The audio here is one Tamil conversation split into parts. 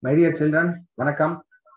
மை டியர் சில்ட்ரன் வணக்கம்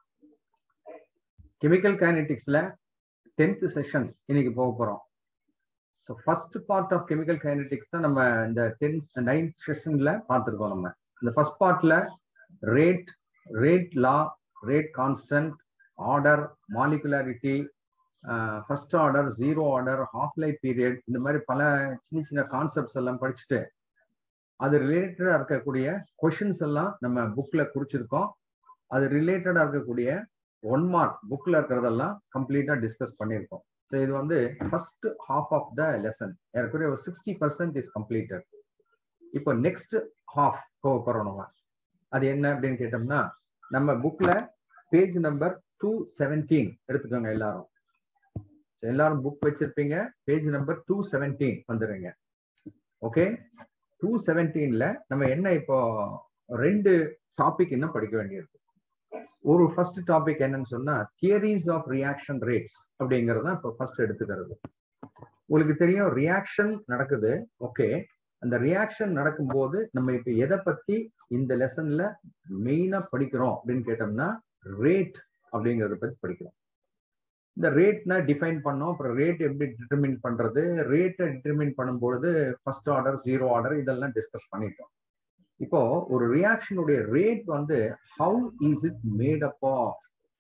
கெமிக்கல் கைனடிக்ஸ்ல டென்த் செஷன் இன்னைக்கு போக போறோம் so first part of chemical kinetics தான் நம்ம இந்த டென்த் நைன்த் செஷன்ல பார்த்துருக்கோம் நம்ம இந்த ஃபர்ஸ்ட் பார்ட்ல rate rate law rate constant order molecularity first order zero order half life period இந்த மாதிரி பல சின்ன சின்ன கான்செப்ட்ஸ் எல்லாம் படிச்சுட்டு அது ரிலேட்டடா இருக்கக்கூடிய கொஷின்ஸ் எல்லாம் நம்ம புக்ல குறிச்சிருக்கோம் அது ரிலேட்டடா இருக்கக்கூடிய ஒன் மார்க் புக்ல இருக்கிறதெல்லாம் கம்ப்ளீட்டா டிஸ்கஸ் பண்ணியிருக்கோம் ஸோ இது வந்து first half of the lesson ஏறக்குறைய ஒரு சிக்ஸ்டி பர்சன்ட் இஸ் கம்ப்ளீட்டட் இப்போ நெக்ஸ்ட் ஹாஃப் போக போறோம் நம்ம அது என்ன அப்படின்னு கேட்டோம்னா நம்ம புக்ல பேஜ் நம்பர் டூ செவன்டீன் எடுத்துக்கோங்க எல்லாரும் எல்லாரும் புக் வச்சிருப்பீங்க பேஜ் நம்பர் டூ செவன்டீன் வந்துடுங்க ஓகே டூ செவன்டீன்ல நம்ம என்ன இப்போ ரெண்டு டாபிக் இன்னும் படிக்க வேண்டியிருக்கு ஒரு ஃபர்ஸ்ட் டாபிக் என்னன்னு சொன்னா தியரிஸ் ஆஃப் ரியாக்ஷன் ரேட்ஸ் அப்படிங்கிறது தான் இப்போ ஃபர்ஸ்ட் எடுத்துக்கிறது உங்களுக்கு தெரியும் ரியாக்ஷன் நடக்குது ஓகே அந்த ரியாக்ஷன் நடக்கும்போது நம்ம இப்போ எதை பத்தி இந்த லெசன்ல மெயினா படிக்கிறோம் அப்படின்னு கேட்டோம்னா ரேட் அப்படிங்கிறத பத்தி படிக்கிறோம் இந்த ரேட்னா டிஃபைன் பண்ணோம் அப்புறம் ரேட் எப்படி டிட்டர்மின் பண்றது ரேட்டை டிட்டர்மின் பண்ணும்பொழுது ஃபர்ஸ்ட் ஆர்டர் ஜீரோ ஆர்டர் இதெல்லாம் டிஸ்கஸ் பண்ணிட்டோம் இப்போ ஒரு ரியாக்ஷனுடைய ரேட் வந்து how is it made up of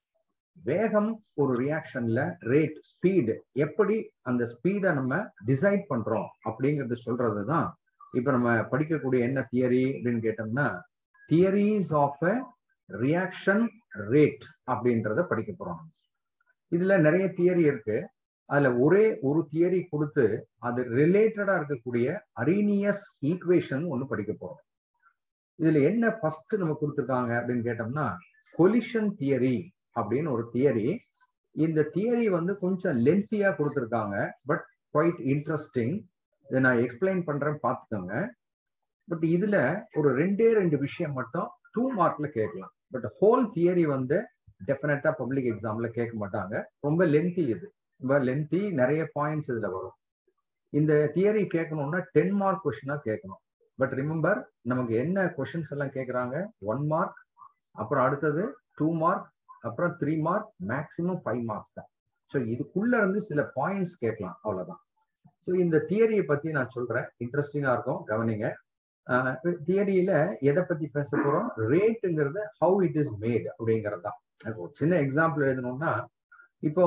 வேகம் ஒரு ரியாக்ஷன்ல ரேட் ஸ்பீடு எப்படி அந்த ஸ்பீடை நம்ம டிசைட் பண்றோம் அப்படிங்கிறது சொல்றது தான் இப்போ நம்ம படிக்கக்கூடிய என்ன தியரி அப்படின்னு கேட்டோம்னா theories of a reaction rate அப்படின்றத படிக்க போறோம் இதுல நிறைய தியரி இருக்கு அதுல ஒரே ஒரு தியரி கொடுத்து அது ரிலேட்டடா இருக்கக்கூடிய அரீனியஸ் ஈக்குவேஷன் ஒன்று படிக்க போறோம் இதுல என்ன ஃபர்ஸ்ட் நம்ம கொடுத்துருக்காங்க அப்படின்னு கேட்டோம்னா கொலிஷன் தியரி அப்படின்னு ஒரு தியரி இந்த தியரி வந்து கொஞ்சம் லென்த்தியா கொடுத்துருக்காங்க பட் குவைட் இன்ட்ரெஸ்டிங் இதை நான் எக்ஸ்பிளைன் பண்றேன் பார்த்துக்கோங்க பட் இதுல ஒரு ரெண்டே ரெண்டு விஷயம் மட்டும் டூ மார்க்ல கேட்கலாம் பட் ஹோல் தியரி வந்து டெஃபினட்டா பப்ளிக் எக்ஸாம்ல கேட்க மாட்டாங்க ரொம்ப லென்த்தி இது ரொம்ப லென்த்தி நிறைய பாயிண்ட்ஸ் இதுல வரும் இந்த தியரி கேட்கணும்னா டென் மார்க் கொஸ்டினா கேட்கணும் பட் ரிமெம்பர் நமக்கு என்ன கொஸ்டின்ஸ் எல்லாம் கேட்குறாங்க ஒன் மார்க் அப்புறம் அடுத்தது டூ மார்க் அப்புறம் three mark maximum five marks தான் ஸோ இதுக்குள்ள இருந்து சில பாயிண்ட்ஸ் கேட்கலாம் அவ்வளவுதான் ஸோ இந்த தியரியை பத்தி நான் சொல்றேன் இன்ட்ரெஸ்டிங்கா இருக்கும் கவனிங்க தியரியில எதை பத்தி பேச போறோம் ரேட்டுங்கிறது ஹவு இட் இஸ் மேட் அப்படிங்கிறது தான் ஒரு சின்ன எக்ஸாம்பிள் எழுதணும்னா இப்போ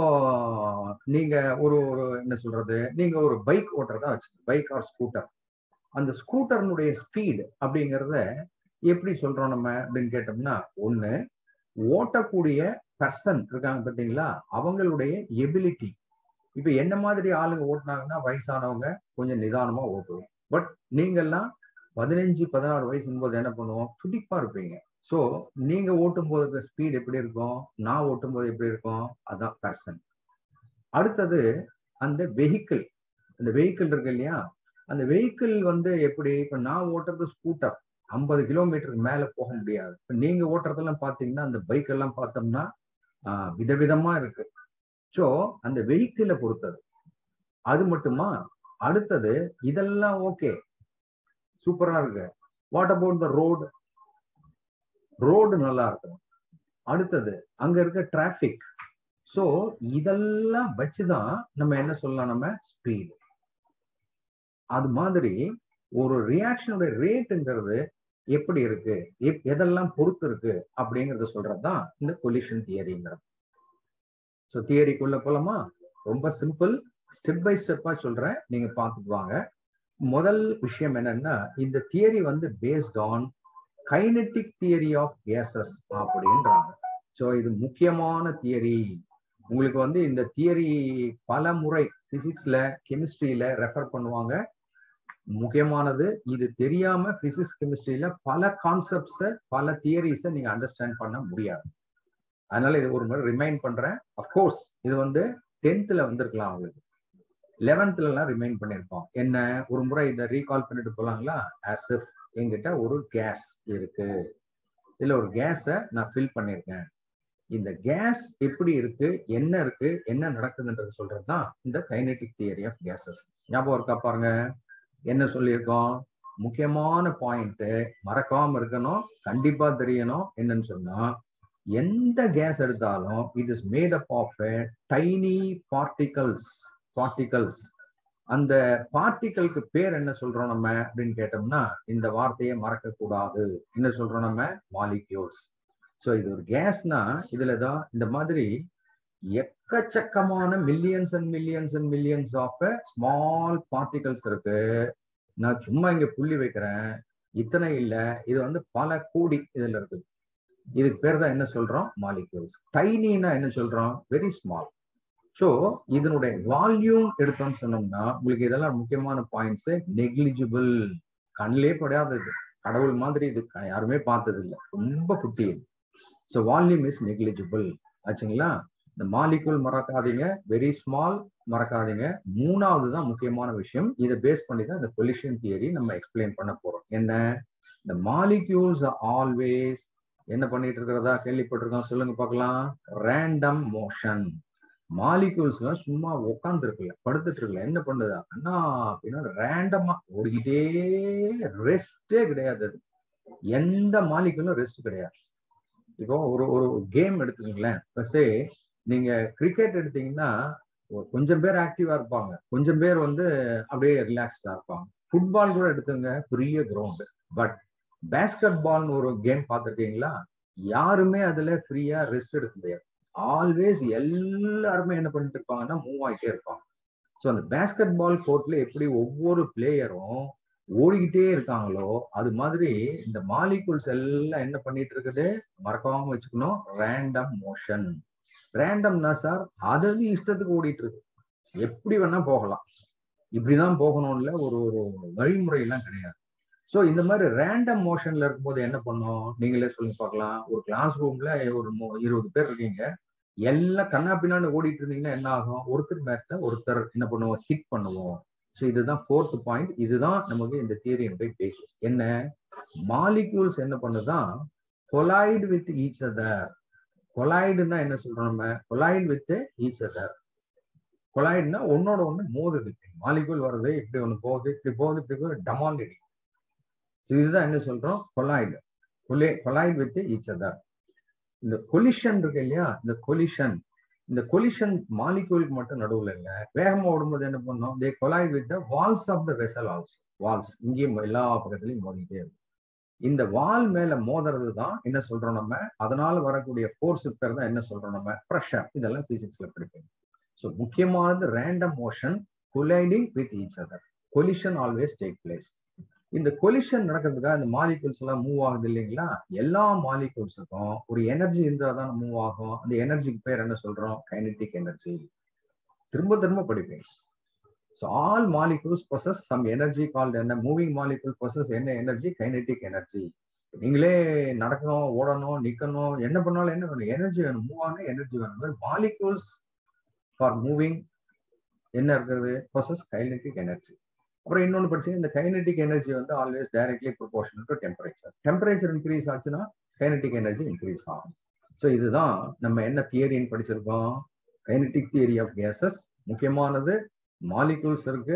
நீங்க ஒரு ஒரு என்ன சொல்றது நீங்க ஒரு பைக் ஓட்டுறதா வச்சு பைக் ஆர் ஸ்கூட்டர் அந்த ஸ்கூட்டர்னுடைய ஸ்பீடு அப்படிங்கிறத எப்படி சொல்றோம் நம்ம அப்படின்னு கேட்டோம்னா ஒண்ணு ஓட்டக்கூடிய பர்சன் இருக்காங்க பார்த்தீங்களா அவங்களுடைய எபிலிட்டி இப்ப என்ன மாதிரி ஆளுங்க ஓட்டினாங்கன்னா வயசானவங்க கொஞ்சம் நிதானமா ஓட்டுவோம் பட் நீங்கெல்லாம் பதினஞ்சு பதினாறு வயசுங்கும் போது என்ன பண்ணுவோம் துடிப்பா இருப்பீங்க ஸோ நீங்க ஓட்டும் போது ஸ்பீட் எப்படி இருக்கும் நான் ஓட்டும் போது எப்படி இருக்கும் அதான் பர்சன் அடுத்தது அந்த வெஹிக்கிள் அந்த வெஹிக்கிள் இருக்கு இல்லையா அந்த வெஹிக்கிள் வந்து எப்படி இப்ப நான் ஓட்டுறது ஸ்கூட்டர் ஐம்பது கிலோமீட்டருக்கு மேல போக முடியாது இப்ப நீங்க ஓட்டுறதெல்லாம் பாத்தீங்கன்னா அந்த பைக் எல்லாம் பார்த்தோம்னா விதவிதமா இருக்கு ஸோ அந்த வெஹிக்கிளை பொறுத்தது அது மட்டுமா அடுத்தது இதெல்லாம் ஓகே சூப்பரா இருக்கு what about the road road நல்லா இருக்கும் அடுத்தது அங்க இருக்க டிராபிக் ஸோ இதெல்லாம் வச்சுதான் நம்ம என்ன சொல்லலாம் நம்ம ஸ்பீடு அது மாதிரி ஒரு ரியாக்ஷனுடைய ரேட்டுங்கிறது எப்படி இருக்கு எதெல்லாம் பொறுத்து இருக்கு அப்படிங்கறத சொல்றதுதான் இந்த கொலிஷன் தியரிங்கிறது ஸோ தியரிக்குள்ள போலாமா ரொம்ப சிம்பிள் ஸ்டெப் பை ஸ்டெப்பா சொல்றேன் நீங்க பார்த்துட்டு வாங்க முதல் விஷயம் என்னன்னா இந்த தியரி வந்து based on kinetic theory of gases அப்படின்றாங்க ஸோ இது முக்கியமான தியரி உங்களுக்கு வந்து இந்த தியரி பல முறை பிசிக்ஸ்ல கெமிஸ்ட்ரியில ரெஃபர் பண்ணுவாங்க முக்கியமானது இது தெரியாம பிசிக்ஸ் கெமிஸ்ட்ரியில பல கான்செப்ட்ஸை பல தியரிஸை நீங்க அண்டர்ஸ்டாண்ட் பண்ண முடியாது அதனால இது ஒரு முறை ரிமைண்ட் பண்றேன் அஃப்கோர்ஸ் இது வந்து டென்த்ல வந்திருக்கலாம் அவங்களுக்கு லெவன்த்ல எல்லாம் ரிமைண்ட் பண்ணியிருப்போம் என்ன ஒரு முறை இதை ரீகால் பண்ணிட்டு போலாங்களா ஆஸ் இஃப் என்கிட்ட ஒரு கேஸ் இருக்கு இதுல ஒரு கேஸை நான் ஃபில் பண்ணியிருக்கேன் இந்த கேஸ் எப்படி இருக்கு என்ன இருக்கு என்ன நடக்குதுன்றது சொல்றது தான் இந்த கைனட்டிக் தியரி ஆஃப் கேசஸ் ஞாபகம் இருக்கா பாருங்க என்ன சொல்லியிருக்கோம் முக்கியமான பாயிண்ட் மறக்காம இருக்கணும் கண்டிப்பா தெரியணும் என்னன்னு சொன்னா எந்த கேஸ் எடுத்தாலும் it is made up of tiny particles particles அந்த பார்ட்டிகளுக்கு பேர் என்ன சொல்றோம் நம்ம அப்படின்னு கேட்டோம்னா இந்த வார்த்தையை மறக்க கூடாது என்ன சொல்றோம் நம்ம மாலிக்யூல்ஸ் ஸோ இது ஒரு கேஸ்னா இதுல தான் இந்த மாதிரி எக்கச்சக்கமான millions and millions and millions of small particles இருக்கு நான் சும்மா இங்க புள்ளி வைக்கிறேன் இத்தனை இல்ல இது வந்து பல கோடி இதுல இருக்குது இதுக்கு பேர் தான் என்ன சொல்றோம் மாலிக்யூல்ஸ் டைனின்னா என்ன சொல்றோம் வெரி ஸ்மால் ஸோ இதனுடைய வால்யூம் எடுத்தோம்னு சொன்னோம்னா உங்களுக்கு இதெல்லாம் முக்கியமான பாயிண்ட்ஸ் நெக்லிஜிபிள் கண்ணிலே படாதது கடவுள் மாதிரி இது யாருமே பார்த்தது இல்லை ரொம்ப குட்டி ஸோ வால்யூம் இஸ் நெக்லிஜிபிள் ஆச்சுங்களா இந்த மாலிகுல் மறக்காதீங்க வெரி ஸ்மால் மறக்காதீங்க மூணாவது தான் முக்கியமான விஷயம் இதை பேஸ் பண்ணி தான் இந்த பொல்யூஷன் தியரி நம்ம எக்ஸ்பிளைன் பண்ண போறோம் என்ன இந்த மாலிக்யூல்ஸ் ஆல்வேஸ் என்ன பண்ணிட்டு இருக்கிறதா கேள்விப்பட்டிருக்கோம் சொல்லுங்க பார்க்கலாம் ரேண்டம் மோஷன் மாலிகூல்ஸ்லாம் சும்மா உட்கார்ந்து இருக்குல்ல படுத்துட்டு இருக்குல்ல என்ன பண்ணுது அண்ணா அப்படின்னா ரேண்டமா ஓடிக்கிட்டே ரெஸ்டே கிடையாது அது எந்த மாலிகுலும் ரெஸ்ட் கிடையாது இப்போ ஒரு ஒரு கேம் எடுத்துக்கீங்களேன் ஃபர்ஸ்டே நீங்க கிரிக்கெட் எடுத்தீங்கன்னா கொஞ்சம் பேர் ஆக்டிவா இருப்பாங்க கொஞ்சம் பேர் வந்து அப்படியே ரிலாக்ஸ்டா இருப்பாங்க ஃபுட்பால் கூட எடுத்துங்க பெரிய கிரவுண்டு பட் பேஸ்கெட் பால்னு ஒரு கேம் பார்த்துருக்கீங்களா யாருமே அதுல ஃப்ரீயா ரெஸ்ட் எடுக்க முடியாது ஆல்வேஸ் எல்லாருமே என்ன பண்ணிட்டு இருப்பாங்கன்னா மூவ் ஆகிட்டே இருப்பாங்க ஸோ அந்த பேஸ்கெட் பால் கோர்ட்ல எப்படி ஒவ்வொரு பிளேயரும் ஓடிக்கிட்டே இருக்காங்களோ அது மாதிரி இந்த மாலிகுல்ஸ் எல்லாம் என்ன பண்ணிட்டு இருக்குது மறக்காம வச்சுக்கணும் ரேண்டம் மோஷன் ரேண்டம்னா சார் அது இஷ்டத்துக்கு ஓடிட்டு இருக்கு எப்படி வேணா போகலாம் இப்படிதான் போகணும்ல ஒரு ஒரு வழிமுறையெல்லாம் கிடையாது ஸோ இந்த மாதிரி ரேண்டம் மோஷன்ல இருக்கும்போது என்ன பண்ணும் நீங்களே சொல்லி பார்க்கலாம் ஒரு கிளாஸ் ரூம்ல ஒரு இருபது பேர் இருக்கீங்க எல்லாம் கண்ணா பின்னான்னு ஓடிட்டு இருந்தீங்கன்னா என்ன ஆகும் ஒருத்தர் மேட்ட ஒருத்தர் என்ன பண்ணுவோம் ஹிட் பண்ணுவோம் ஸோ இதுதான் ஃபோர்த் பாயிண்ட் இதுதான் நமக்கு இந்த தியரியினுடைய பேசிஸ் என்ன மாலிக்யூல்ஸ் என்ன பண்ணுதான் கொலாய்டு வித் ஈச் அதர் கொலாய்டுன்னா என்ன சொல்றோம் நம்ம கொலாய்டு வித் ஈச் அதர் கொலாய்டுனா ஒன்னோட ஒண்ணு மோதுது மாலிகூல் வர்றது இப்படி ஒண்ணு போகுது இப்படி போகுது இப்படி போகுது டமால் அடி ஸோ இதுதான் என்ன சொல்றோம் கொலாய்டு கொலே கொலாய்டு வித் ஈச் அதர் இந்த கொலிஷன் இருக்கு இல்லையா இந்த கொலிஷன் இந்த கொலிஷன் மாலிகூலுக்கு மட்டும் நடுவில் இல்லை வேகமா ஓடும்போது என்ன பண்ணோம் they collide with the walls of the vessel also walls இங்கேயும் எல்லா பக்கத்துலையும் மோதிக்கிட்டே இருக்கும் இந்த வால் மேல மோதுறது தான் என்ன சொல்றோம் நம்ம அதனால வரக்கூடிய ஃபோர்ஸ் பேர் தான் என்ன சொல்றோம் நம்ம ப்ரெஷர் இதெல்லாம் பிசிக்ஸ்ல படிப்போம் ஸோ முக்கியமானது random motion colliding with each other collision always take place இந்த கொலிஷன் நடக்கிறதுக்காக இந்த மாலிகூல்ஸ் எல்லாம் மூவ் ஆகுது இல்லைங்களா எல்லா மாலிகூல்ஸுக்கும் ஒரு எனர்ஜி இருந்தால் தான் மூவ் ஆகும் அந்த எனர்ஜிக்கு பேர் என்ன சொல்றோம் கைனட்டிக் எனர்ஜி திரும்ப திரும்ப படிப்பேன் so all molecules possess some energy called என்ன மூவிங் மாலிகூல் பொசஸ் என்ன எனர்ஜி கைனட்டிக் எனர்ஜி நீங்களே நடக்கணும் ஓடணும் நிக்கணும் என்ன பண்ணாலும் என்ன வேணும் எனர்ஜி வேணும் மூவ் ஆகணும் எனர்ஜி வேணும் மாலிகூல்ஸ் ஃபார் மூவிங் என்ன இருக்கிறது பொசஸ் கைனட்டிக் எனர்ஜி அப்புறம் இன்னொன்று படிச்சு இந்த கைனட்டிக் எனர்ஜி வந்து always directly proportional to temperature temperature increase ஆச்சுன்னா கைனட்டிக் எனர்ஜி இன்க்ரீஸ் ஆகும் ஸோ இதுதான் நம்ம என்ன தியரின்னு படிச்சிருக்கோம் கைனட்டிக் தியரி ஆஃப் கேசஸ் முக்கியமானது மாலிகூல்ஸ் இருக்கு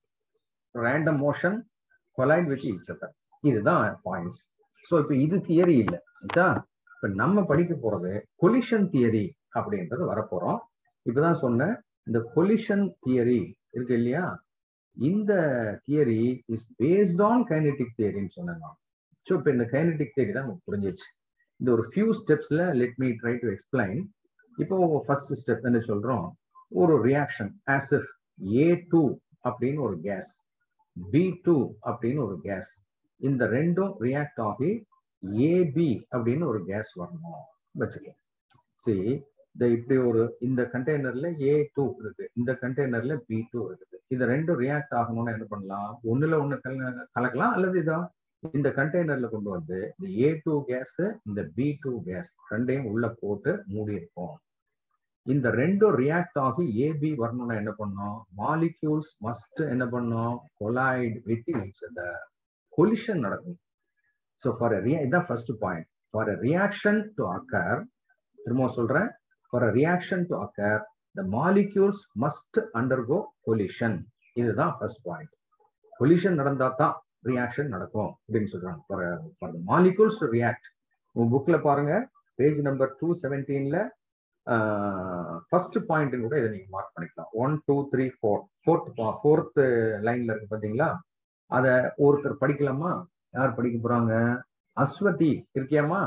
random motion collide with each other இதுதான் பாயிண்ட்ஸ் ஸோ இப்போ இது தியரி இல்லை இப்போ நம்ம படிக்க போறது கொலிஷன் தியரி அப்படின்றது வரப்போறோம் இப்பதான் சொன்னேன் இந்த கொலிஷன் தியரி இருக்கு இல்லையா இந்த theory is based on kinetic தியரின்னு சொன்னாங்க ஸோ இப்போ இந்த கைனட்டிக் தியரி தான் நமக்கு புரிஞ்சிச்சு இந்த ஒரு ஃபியூ ஸ்டெப்ஸ்ல let me try to explain இப்போ ஃபர்ஸ்ட் ஸ்டெப் என்ன சொல்றோம் ஒரு reaction as if A two அப்படின்னு ஒரு கேஸ் பி டூ அப்படின்னு ஒரு கேஸ் இந்த ரெண்டும் ரியாக்ட் ஆகி ஏபி அப்படின்னு ஒரு கேஸ் வரணும் வச்சுக்கலாம் சரி இந்த இப்படி ஒரு இந்த கண்டெய்னர்ல ஏ டூ இருக்கு இந்த கண்டெய்னர்ல பி டூ இருக்குது இது ரெண்டும் ரியாக்ட் ஆகணும்னா என்ன பண்ணலாம் ஒண்ணுல ஒண்ணு கலக்கலாம் அல்லது இதான் இந்த கண்டெய்னர்ல கொண்டு வந்து இந்த ஏ டூ கேஸ் இந்த பி டூ கேஸ் ரெண்டையும் உள்ள போட்டு மூடி இருப்போம் இந்த ரெண்டும் ரியாக்ட் ஆகி ஏபி வரணும்னா என்ன பண்ணோம் மாலிக்யூல்ஸ் மஸ்ட் என்ன பண்ணோம் collide with each other collision நடக்கும் ஸோ ஃபார் ரியா இதுதான் first point for reaction to occur திரும்ப சொல்றேன் for reaction to occur the molecules must undergo collision இதுதான் ஃபர்ஸ்ட் பாயிண்ட் கொலிஷன் நடந்தா தான் ரியாக்ஷன் நடக்கும் அப்படின்னு சொல்றாங்க for the molecules to react உங்க புக்ல பாருங்க பேஜ் நம்பர் டூ செவன்டீன்ல ஃபர்ஸ்ட் பாயிண்ட் கூட இதை நீங்க மார்க் பண்ணிக்கலாம் one two three four fourth fourth லைன்ல இருக்கு பாத்தீங்களா அத ஒருத்தர் படிக்கலாமா யார் படிக்க போறாங்க அஸ்வதி இருக்கியாமா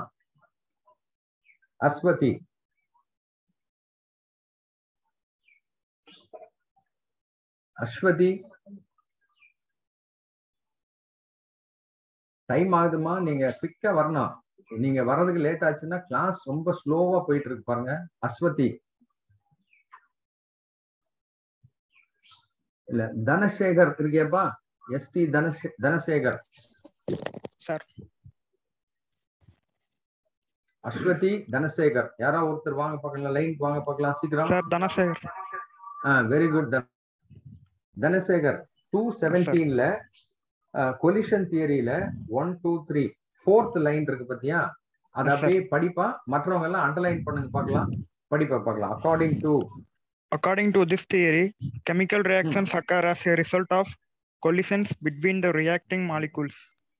அஸ்வதி அஸ்வதி டைம் ஆகுதுமா நீங்க குவிக்கா வரணும் நீங்க வர்றதுக்கு லேட் ஆச்சுன்னா கிளாஸ் ரொம்ப ஸ்லோவா போயிட்டு இருக்கு பாருங்க அஸ்வதி இல்ல தனசேகர் இருக்கியப்பா எஸ்டி தனசே தனசேகர் சார் அஸ்வதி தனசேகர் யாரா ஒருத்தர் வாங்க பார்க்கலாம் லைன் வாங்க பார்க்கலாம் சீக்கிரம் sir Dhanasekar very good Dhanasekar two செவன்டீன்ல கொலிஷன் தியரியில one two three fourth line இருக்கு பாத்தியா அதை Yes, sir. அப்படியே படிப்பா மற்றவங்க எல்லாம் அண்டர்லைன் பண்ணுங்க பார்க்கலாம் படிப்பா பார்க்கலாம் according to According to this theory, chemical reactions occur as a result of collisions between the reacting molecules.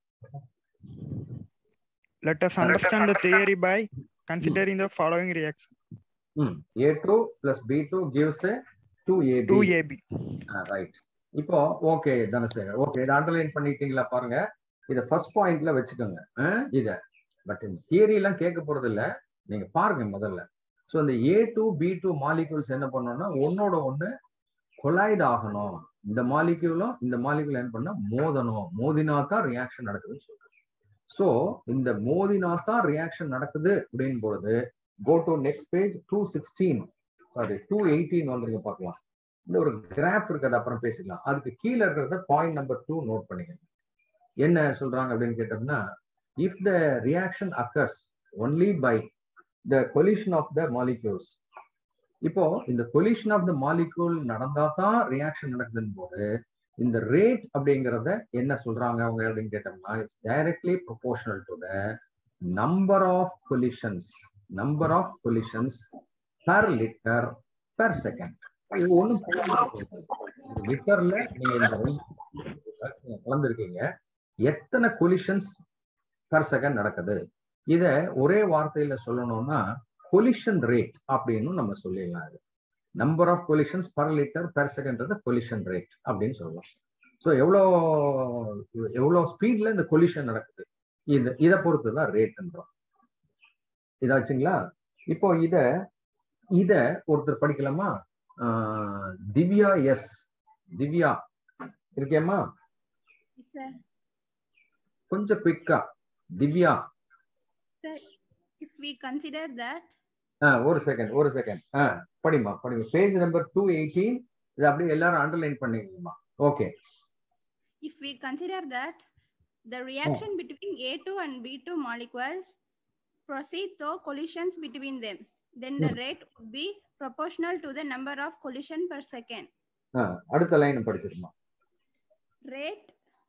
Let us understand the theory by considering the following reaction. A two plus B two gives two A 2AB. Right இப்போ ஓகே தனசேகர் ஓகே இதை அண்டர்லைன் பண்ணிட்டீங்களா பாருங்க இதை ஃபர்ஸ்ட் பாயிண்ட்ல வச்சுக்கோங்க ஆ, இத பட் இந்த தியரி எல்லாம் கேட்க போறது இல்ல நீங்க பாருங்க முதல்ல ஸோ இந்த A two B two molecules என்ன பண்ணணும்னா ஒன்னோட ஒண்ணு கொலைட் ஆகணும் இந்த மாலிக்யூலும் இந்த மாலிக்யூல் என்ன பண்ணா மோதணும் மோதினா தான் ரியாக்ஷன் நடக்குதுன்னு சொல்றோம் ஸோ இந்த மோதினா தான் ரியாக்ஷன் நடக்குது அப்படின்னு பொழுது go to next page two sixteen sorry two eighteen வந்துருங்க பார்க்கலாம் இந்த ஒரு கிராஃப் இருக்கிறது அப்புறம் பேசிக்கலாம் அதுக்கு கீழே இருக்கிறத பாயிண்ட் நம்பர் டூ நோட் பண்ணிக்கங்க என்ன சொல்றாங்க அப்படின்னு கேட்டோம்னா if the reaction occurs only by the collision of the molecules இப்போ இந்த கொலிஷன் ஆஃப் த மாலிக்யூல் நடந்தா தான் ரியாக்ஷன் நடக்குதுன்னு போது இந்த ரேட் அப்படிங்கறத என்ன சொல்றாங்க அவங்க அப்படின்னு கேட்டோம்னா it's directly proportional to the number of collisions number of collisions per litre per second இது ஒண்ணும் லிட்டர்ல நீங்க இந்த நீங்க கலந்துருக்கீங்க எத்தனை கொலிஷன்ஸ் per செகண்ட் நடக்குது இத ஒரே வார்த்தையில சொல்லணும்னா கொலிஷன் ரேட் அப்படின்னு நம்ம சொல்லிடலாம் இது number of collisions per litre per second collision rate அப்படின்னு சொல்லலாம் ஸோ எவ்வளோ எவ்வளோ ஸ்பீட்ல இந்த கொலிஷன் நடக்குது இது இதை பொறுத்து தான் ரேட்ன்றோம் இதாச்சுங்களா இப்போ இத இத ஒருத்தர் படிக்கலாமா ஆஹ் திவ்யா எஸ் திவ்யா இருக்கேம்மா Sir, கொஞ்சம் குவிக்கா Divya sir, if we consider that ஆ ஒரு செகண்ட் ஒரு செகண்ட் ஆ படிமா படிமா பேஜ் நம்பர் டூ எயிட்டீன் இது அப்படியே எல்லாரும் அண்டர்லைன் பண்ணிக்கணுமா okay if we consider that the reaction between A2 and B2 molecules proceed through collisions between them, then the rate would be proportional to the number of collision per second. ஆ அடுத்த லைன் படிச்சிருமா Rate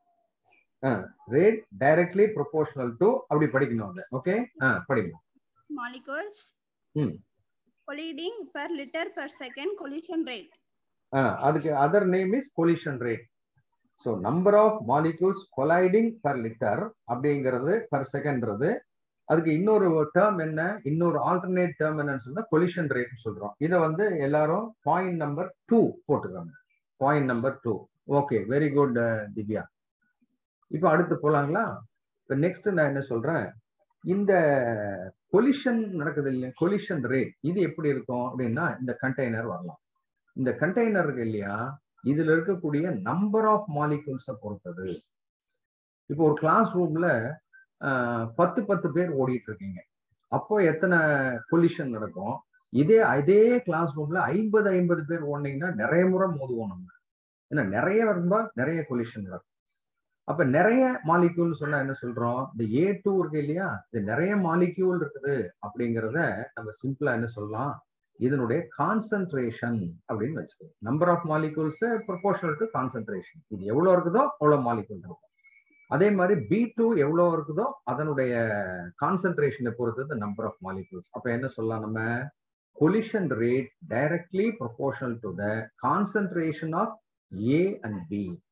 rate directly proportional to அப்படி படிக்கணும் அதை ஓகே ஆ படிமா molecules Hmm. colliding per liter per second collision rate. ஆ, அதுக்கு other name is collision rate so number of molecules colliding per litre அப்படிங்கிறது பர் செகண்ட்றது அதுக்கு இன்னொரு டேர்ம் என்ன இன்னொரு ஆல்டர்னேட் டேர்ம் என்னன்னு சொன்னா கொலிஷன் ரேட் சொல்றோம் இதை வந்து எல்லாரும் பாயிண்ட் நம்பர் டூ போட்டுக்கோங்க point number two okay very good Divya இப்போ அடுத்து போலாங்களா இப்போ நெக்ஸ்ட் நான் என்ன சொல்றேன் இந்த கொலிஷன் நடக்குது இல்லையா கொலிஷன் ரேட் இது எப்படி இருக்கும் அப்படின்னா இந்த கண்டெய்னர் வரலாம் இந்த கண்டெய்னர் இருக்கு இல்லையா இதுல இருக்கக்கூடிய நம்பர் ஆஃப் மாலிகூல்ஸை பொறுத்தது இப்போ ஒரு கிளாஸ் ரூம்ல பத்து பத்து பேர் ஓடிட்டு இருக்கீங்க அப்போ எத்தனை கொலிஷன் நடக்கும் இதே அதே கிளாஸ் ரூம்ல ஐம்பது ஐம்பது பேர் ஓடினீங்கன்னா நிறைய முறை மோதுவோம் நம்ம ஏன்னா நிறைய வரும்பா நிறைய கொலிஷன் நடக்கும் அப்ப நிறைய மாலிக்யூல் சொன்னா என்ன சொல்றோம் இந்த ஏ டூ இருக்கு இல்லையா இது நிறைய மாலிக்யூல் இருக்குது அப்படிங்கிறத நம்ம சிம்பிளா என்ன சொல்லலாம் இதனுடைய கான்சென்ட்ரேஷன் அப்படின்னு வச்சுக்கோங்க number of molecules proportional to concentration இது எவ்வளவு இருக்குதோ அவ்வளவு மாலிகூல் இருக்கும் அதே மாதிரி பி டூ எவ்வளவு இருக்குதோ அதனுடைய கான்சென்ட்ரேஷனை பொறுத்தது நம்பர் ஆஃப் மாலிகூல்ஸ் அப்ப என்ன சொல்லலாம் நம்ம collision rate directly proportional to the concentration of A and B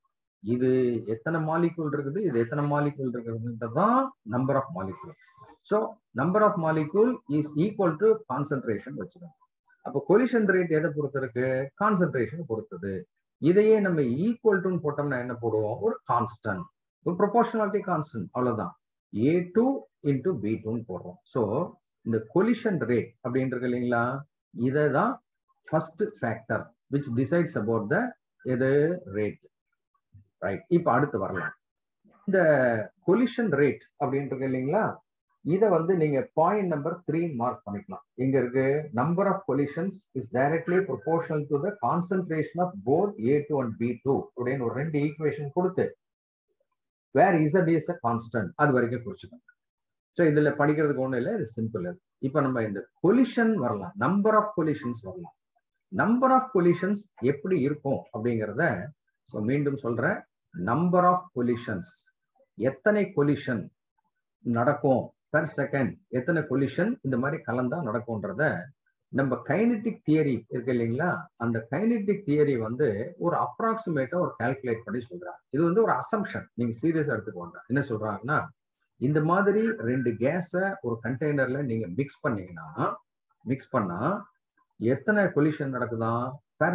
இது எத்தனை மாலிகூல் இருக்குது இது எத்தனை மாலிகூல் இருக்குதுன்றதுதான் number of molecule so number of molecule is equal to concentration வச்சுக்கோங்க அப்போ கொலிஷன் ரேட் எதை பொறுத்து இருக்கு கான்சென்ட்ரேஷன் பொறுத்தது இதையே நம்ம ஈக்குவல் டுன்னு போட்டோம்னா என்ன போடுவோம் ஒரு கான்ஸ்டன்ட் ஒரு ப்ரொபோர்ஷனாலிட்டி கான்ஸ்டன்ட் அவ்வளவுதான் ஏ டூ இன்டூ பி டூன்னு போடுறோம் ஸோ இந்த கொலிஷன் ரேட் அப்படின்றது இல்லைங்களா இதை தான் first factor which decides about the எது ரேட் ரைட் இப்போ அடுத்து வரலாம் இந்த கொலிஷன் ரேட் அப்படின்றது இல்லைங்களா இதை வந்து நீங்க பாயிண்ட் நம்பர் த்ரீ மார்க் பண்ணிக்கலாம் எங்க இருக்கு number of collisions is directly proportional to the concentration of both A two and B two அப்படின்னு ஒரு ரெண்டு ஈக்குவேஷன் கொடுத்து where Z is a constant அது வரைக்கும் குறிச்சுக்கோங்க ஸோ இதுல படிக்கிறதுக்கு ஒன்றும் இல்லை இது சிம்பிள் இது இப்போ நம்ம இந்த கொலிஷன் வரலாம் நம்பர் ஆஃப் கொலிஷன்ஸ் வரலாம் நம்பர் ஆஃப் கொலிஷன்ஸ் எப்படி இருக்கும் அப்படிங்கிறத ஸோ மீண்டும் சொல்றேன் நம்பர் ஆஃப் கொலிஷன்ஸ் எத்தனை கொலிஷன் நடக்கும் பெர் செகண்ட் எத்தனை கொலிஷன் இந்த மாதிரி கலந்தா நடக்கும்ன்றத நம்ம கைனட்டிக் தியரி இருக்கு இல்லைங்களா அந்த கைனட்டிக் தியரி வந்து ஒரு அப்ராக்சிமேட்டா ஒரு கால்குலேட் பண்ணி சொல்றாங்க இது வந்து ஒரு அசம்ஷன் நீங்க சீரியஸா எடுத்துக்கோங்க என்ன சொல்றாங்கன்னா இந்த மாதிரி ரெண்டு கேஸை ஒரு கண்டெய்னர்ல நீங்க மிக்ஸ் பண்ணீங்கன்னா மிக்ஸ் பண்ணா எத்தனை கொலிஷன் நடக்குதா per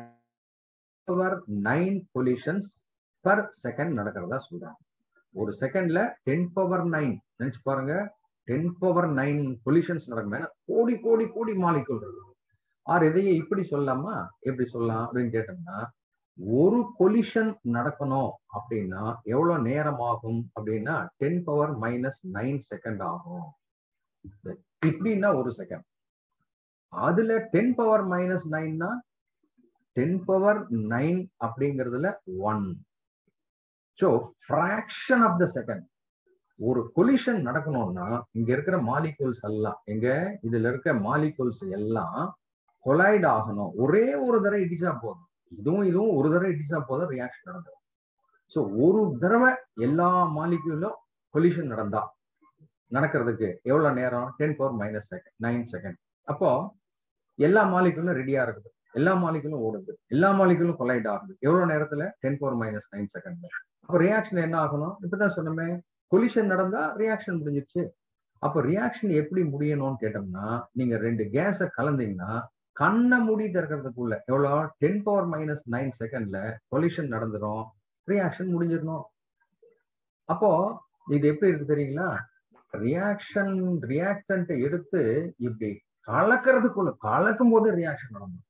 second nine collisions per second நடக்கிறதா சொல்றாங்க ஒரு செகண்ட்ல டென் பவர் நைன் நினைச்சு பாருங்க டென் பவர் நைன் பொல்யூஷன்ஸ் நடக்கும் ஏன்னா கோடி கோடி கோடி மாலிகுல் இருக்கு ஆர் இதையே இப்படி சொல்லலாமா எப்படி சொல்லலாம் அப்படின்னு கேட்டோம்னா ஒரு கொலிஷன் நடக்கணும் அப்படின்னா எவ்வளவு நேரம் ஆகும் அப்படின்னா ten power minus nine second ஆகும் இப்படின்னா ஒரு செகண்ட் அதுல டென் பவர் மைனஸ் நைன்னா டென் பவர் நைன் அப்படிங்கிறதுல one so fraction of the second ஒரு கொலிஷன் நடக்கணும்னா இங்க இருக்கிற மாலிகூல்ஸ் எல்லாம் எங்க இதுல இருக்க மாலிகூல்ஸ் எல்லாம் கொலைட் ஆகணும் ஒரே ஒரு தடவை இடிச்சா போதும் இதுவும் இதுவும் ஒரு தடவை இடிச்சா போதும் ரியாக்ஷன் நடந்துடும் ஸோ ஒரு தடவை எல்லா மாலிக்யூலும் கொலிஷன் நடந்தா நடக்கிறதுக்கு எவ்வளவு நேரம் ten power minus second nine second அப்போ எல்லா மாலிக்யூலும் ரெடியா இருக்குது எல்லா மாலிக்யூலும் ஓடுது எல்லா மாலிக்யூலும் கொலைட் ஆகுது எவ்வளவு நேரத்துல டென் பவர் மைனஸ் நைன் செகண்ட்ல அப்போ ரியாக்ஷன் என்ன ஆகணும் இப்பதான் சொன்னோமே கொலிஷன் நடந்தா ரியாக்ஷன் முடிஞ்சிருச்சு அப்போ ரியாக்ஷன் எப்படி முடியணும்னு கேட்டோம்னா நீங்க ரெண்டு கேஸை கலந்தீங்கன்னா கண்ணை மூடி திறக்கிறதுக்குள்ள எவ்வளோ டென் பவர் மைனஸ் நைன் செகண்ட்ல கொலிஷன் நடந்துடும் ரியாக்ஷன் முடிஞ்சிடணும் அப்போ இது எப்படி இருக்கு தெரியுங்களா ரியாக்ஷன் ரியாக்டன்ட்டை எடுத்து இப்படி கலக்கிறதுக்குள்ள கலக்கும் போது ரியாக்ஷன் நடந்துடும்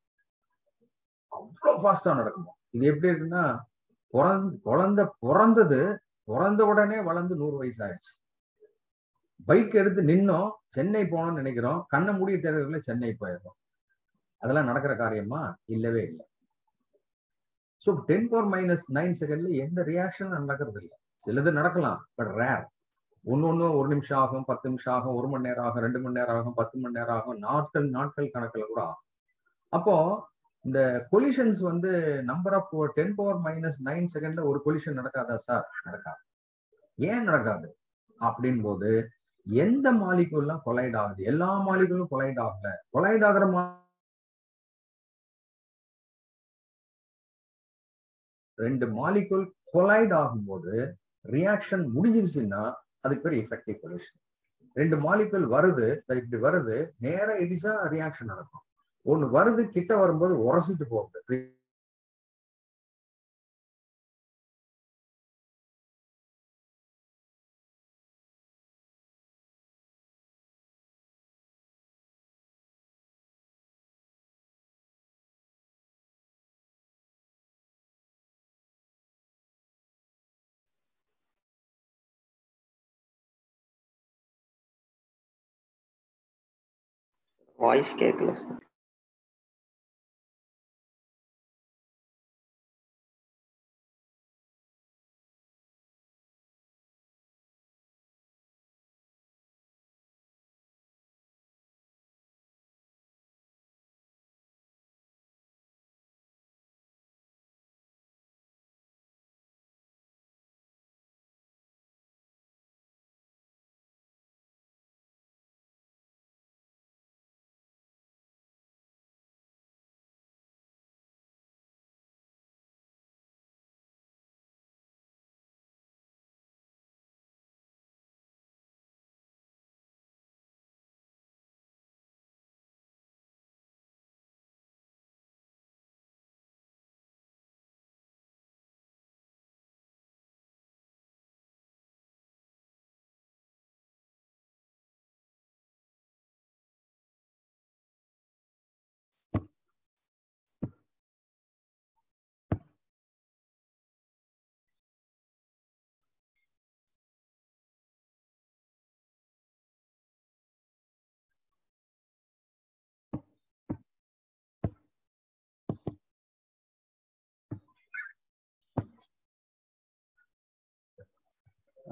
அவ்வளோ ஃபாஸ்டா நடக்குமா இது எப்படி இருக்குன்னா பிறந்து குழந்தை பிறந்தது பிறந்த உடனே வளர்ந்து நூறு வயசு ஆயிடுச்சு பைக் எடுத்து நின்னோம் சென்னை போனோம்னு நினைக்கிறோம் கண்ணை மூடி தேர்தலில் சென்னை போயிடுறோம் அதெல்லாம் நடக்கிற காரியமா இல்லவே இல்லை so ten power minus nine செகண்ட்ல எந்த ரியாக்ஷனும் நடக்கிறது இல்லை சிலது நடக்கலாம் பட் ரேர் ஒன்று ஒன்று ஒரு நிமிஷம் ஆகும் பத்து நிமிஷம் ஆகும் ஒரு மணி நேரம் ஆகும் ரெண்டு மணி நேரம் ஆகும் பத்து மணி நேரம் ஆகும் நாட்கள் நாட்கள் கணக்கில் கூட ஆகும் அப்போ இந்த கொலிஷன்ஸ் வந்து number of ten power minus nine செகண்ட்ல ஒரு கொலிஷன் நடக்காதா சார் நடக்காது ஏன் நடக்காது அப்படின் போது எந்த மாலிகுல்லாம் கொலைட் ஆகுது எல்லா மாலிகுலும் கொலைட் ஆகல கொலைட் ஆகிற ரெண்டு மாலிகுல் கொலைட் ஆகும்போது ரியாக்ஷன் முடிஞ்சிருச்சுன்னா அதுக்கு பேர் எஃபெக்டிவ் கொலிஷன் ரெண்டு மாலிகுல் வருது இப்படி வருது நேரா இடிச்சா ரியாக்ஷன் நடக்கும் ஒண்ணு வருது கிட்ட வரும்போது உரசிட்டு போகுது வாய்ஸ் கேட்கல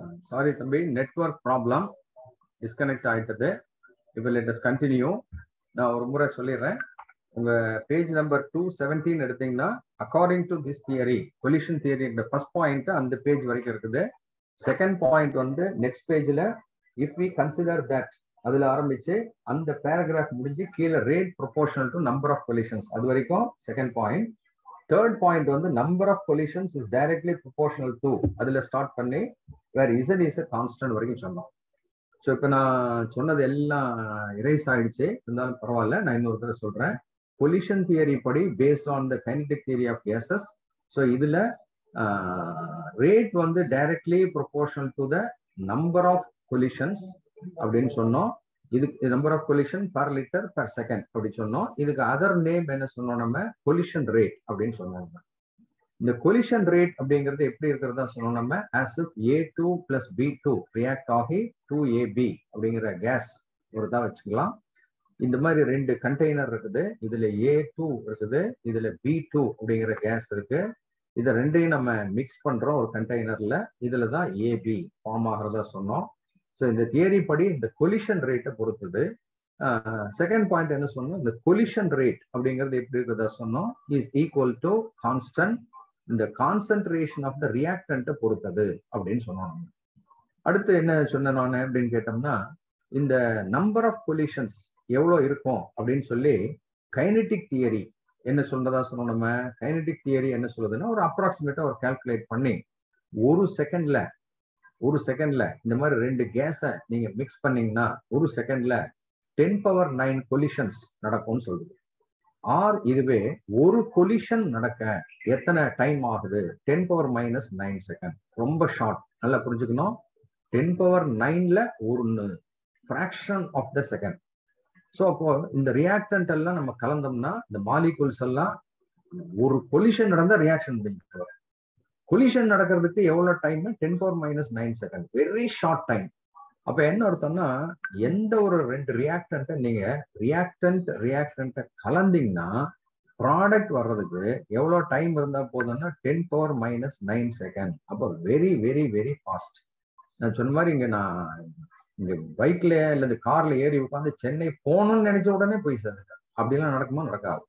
சாரி தம்பி நெட்ஒர்க் ப்ராப்ளம் டிஸ்கனெக்ட் ஆயிட்டது இப்போ லெட் கண்டினியூ நான் ஒரு முறை சொல்லிடுறேன் உங்க பேஜ் நம்பர் டூ செவன்டீன் எடுத்தீங்கன்னா according to this theory collision theory first point அந்த பேஜ் வரைக்கும் இருக்குது செகண்ட் பாயிண்ட் வந்து நெக்ஸ்ட் பேஜ்ல இஃப் வி கன்சிடர் தட் அதுல ஆரம்பிச்சு அந்த பேராகிராஃப் முடிஞ்சு கீழே rate proportional to number of collisions அது வரைக்கும் செகண்ட் பாயிண்ட் தேர்ட் பாயிண்ட் வந்து number of collisions is directly proportional to அதுல ஸ்டார்ட் பண்ணி வேற இசட் இஸ் கான்ஸ்டன்ட் வரைக்கும் சொன்னோம் ஸோ இப்போ நான் சொன்னது எல்லாம் இரைஸ் ஆயிடுச்சு இருந்தாலும் பரவாயில்ல நான் இன்னொரு தடவை சொல்றேன் கொலிஷன் தியரி படி based on the kinetic theory of gases so இதுல ரேட் வந்து directly proportional to the number of collisions அப்படின்னு சொன்னோம் இதுக்கு number of collision per litre per second அப்படி சொன்னோம் இதுக்கு அதர் நேம் என்ன சொன்னோம் நம்ம கொலிஷன் ரேட் அப்படின்னு சொன்னோம் இந்த கொலிஷன் ரேட் அப்படிங்கிறது எப்படி இருக்கிறதா சொன்னோம் நம்ம as if A two plus B two react ஆகி டூ ஏ பி அப்படிங்கிற கேஸ் ஒரு தான் வச்சுக்கலாம் இந்த மாதிரி ரெண்டு கண்டெய்னர் இருக்குது இதுல ஏ டூ இருக்குது இதுல பி டூ அப்படிங்கிற கேஸ் இருக்கு இதை ரெண்டையும் நம்ம மிக்ஸ் பண்றோம் ஒரு கண்டெய்னர்ல இதுல தான் ஏபி ஃபார்ம் ஆகிறதா சொன்னோம் ஸோ இந்த தியரி படி இந்த கொலிஷன் ரேட்டை பொறுத்தது செகண்ட் பாயிண்ட் என்ன சொன்னோம் இந்த கொலிஷன் ரேட் அப்படிங்கிறது எப்படி இருக்கிறதா சொன்னோம் இஸ் ஈக்குவல் டு கான்ஸ்டன்ட் இந்த கான்சன்ட்ரேஷன் ஆஃப் த ரியாக்டன்ட்டை பொறுத்தது அப்படின்னு சொன்னோம் அடுத்து என்ன சொன்ன நான் அப்படின்னு கேட்டோம்னா இந்த நம்பர் ஆஃப் கொலிஷன்ஸ் எவ்வளோ இருக்கும் அப்படின்னு சொல்லி கைனட்டிக் தியரி என்ன சொல்றதா சொன்னோம் நம்ம கைனட்டிக் தியரி என்ன சொல்லுதுன்னா ஒரு அப்ராக்சிமேட்டா ஒரு கால்குலேட் பண்ணி ஒரு செகண்ட்ல ஒரு செகண்ட்ல இந்த மாதிரி ரெண்டு கேஸை நீங்க மிக்ஸ் பண்ணீங்கன்னா ஒரு செகண்ட்ல டென் பவர் நைன் கொலிஷன்ஸ் நடக்கும்னு சொல்லுது ஆர் இதுவே ஒரு கொலிஷன் நடக்க எத்தனை டைம் ஆகுது ten power minus nine second ரொம்ப ஷார்ட் நல்லா புரிஞ்சுக்கணும் டென் பவர் நைன்ல ஒன்று fraction of the second so அப்போ இந்த ரியாக்டன்ட் எல்லாம் நம்ம கலந்தோம்னா இந்த மாலிகூல்ஸ் எல்லாம் ஒரு கொலிஷன் நடந்தா ரியாக்ஷன் முடிஞ்சு கொலிஷன் நடக்கிறதுக்கு எவ்வளவு time ten power minus nine second very short time அப்ப என்ன அர்த்தம்னா எந்த ஒரு ரெண்டு ரியாக்டன்ட்டை நீங்க ரியாக்டன்ட் ரியாக்டன்ட்டை கலந்தீங்கன்னா ப்ராடக்ட் வர்றதுக்கு எவ்வளோ டைம் இருந்தா போதும்னா ten power minus nine second அப்போ வெரி வெரி வெரி ஃபாஸ்ட் நான் சொன்ன மாதிரி இங்க நான் இங்க பைக்ல இல்ல இந்த கார்ல ஏறி உட்காந்து சென்னை போகணும்னு நினைச்ச உடனே போய் சேர்ந்துட்டேன் அப்படிலாம் நடக்குமா நடக்காது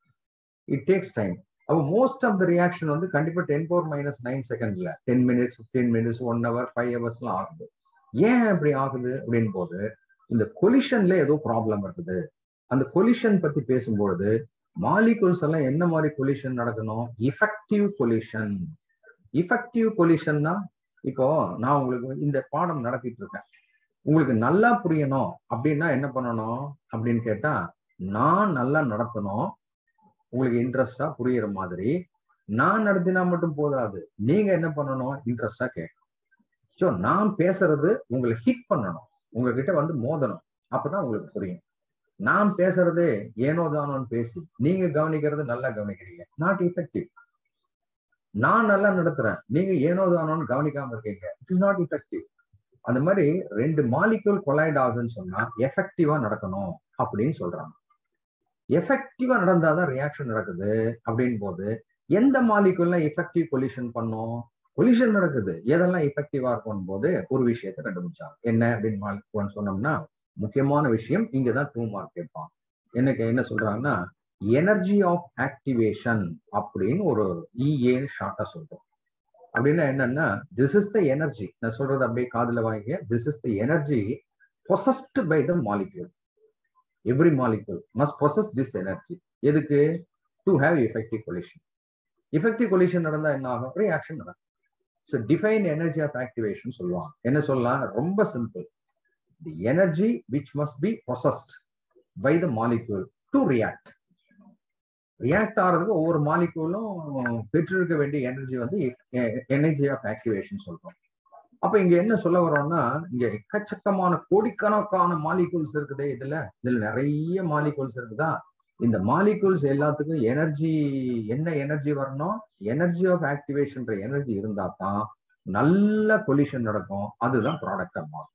இட் டேக்ஸ் டைம் அப்போ மோஸ்ட் ஆஃப் த ரியாக்ஷன் வந்து கண்டிப்பா டென் பவர் மைனஸ் நைன் செகண்ட்ல ten minutes fifteen minutes one hour five ஹவர்ஸ்லாம் ஆகுது ஏன் அப்படி ஆகுது அப்படின்னு போது இந்த கொலிஷன்ல ஏதோ ப்ராப்ளம் இருக்குது அந்த கொலிஷன் பத்தி பேசும்பொழுது மாலிகுல்ஸ் எல்லாம் என்ன மாதிரி கொலிஷன் நடக்கணும் இஃபெக்டிவ் கொலிஷன் இஃபெக்டிவ் கொலிஷன்னா இப்போ நான் உங்களுக்கு இந்த பாடம் நடத்திட்டு இருக்கேன் உங்களுக்கு நல்லா புரியணும் அப்படின்னா என்ன பண்ணணும் அப்படின்னு கேட்டா நான் நல்லா நடத்தணும் உங்களுக்கு இன்ட்ரெஸ்டா புரியுற மாதிரி நான் நடத்தினா மட்டும் போதாது நீங்க என்ன பண்ணணும் இன்ட்ரெஸ்டா கேட்கணும் ஸோ நான் பேசுறது உங்களை ஹிட் பண்ணணும் உங்ககிட்ட வந்து மோதணும் அப்பதான் உங்களுக்கு புரியும் நான் பேசுறதே ஏனோ தானோன்னு பேசி நீங்க கவனிக்கிறது நல்லா கவனிக்கிறீங்க நாட் எஃபெக்டிவ் நான் நல்லா நடத்துறேன் நீங்க ஏனோ தானோன்னு கவனிக்காம இருக்கீங்க இட் இஸ் நாட் எஃபெக்டிவ் அந்த மாதிரி ரெண்டு மாலிக்யூல் கொலைட் ஆகுதுன்னு சொன்னா எஃபெக்டிவா நடக்கணும் அப்படின்னு சொல்றாங்க எஃபெக்டிவா நடந்தாதான் ரியாக்ஷன் நடக்குது அப்படின் போது எந்த மாலிக்யூல்லாம் எஃபெக்டிவ் கொலிஷன் பண்ணும் கொலிஷன் நடக்குது எதெல்லாம் எஃபெக்டிவா இருக்கும் போது ஒரு விஷயத்தை கண்டுபிடிச்சாங்க என்ன அப்படின்னு மாலிக்யூல் சொன்னோம்னா முக்கியமான விஷயம் இங்கதான் டூ மார்க் கேட்பான் எனக்கு என்ன சொல்றாங்கன்னா எனர்ஜி ஆஃப் ஆக்டிவேஷன் அப்படின்னு ஒரு இஏன்னு ஷார்ட்டா சொல்றோம் அப்படின்னா என்னன்னா திஸ் இஸ் த எனர்ஜி நான் சொல்றது அப்படியே காதுல வாங்கிக்க this is the energy possessed by the molecule every molecule must possess this energy எதுக்கு to have effective collision effective collision நடந்தா என்ன ஆகும் ரியாக்ஷன் நடக்கும் so define energy of activation சொல்லுவாங்க என்ன சொல்லலாம் ரொம்ப simple the energy which must be possessed by the molecule to react react ஆகிறதுக்கு ஒவ்வொரு மாலிக்யூலும் பெற்றிருக்க வேண்டிய எனர்ஜி வந்து எனர்ஜி ஆஃப் ஆக்டிவேஷன் சொல்றோம் அப்ப இங்க என்ன சொல்ல வரோம்னா இங்க எக்கச்சக்கமான கோடிக்கணக்கான மாலிகூல்ஸ் இருக்குதே இதுல இதுல நிறைய மாலிகூல்ஸ் இருக்குதா இந்த மாலிகூல்ஸ் எல்லாத்துக்கும் எனர்ஜி என்ன எனர்ஜி வரணும் எனர்ஜி ஆஃப் ஆக்டிவேஷன் எனர்ஜி இருந்தா தான் நல்ல கொலிஷன் நடக்கும் அதுதான் ப்ராடக்டா மாறும்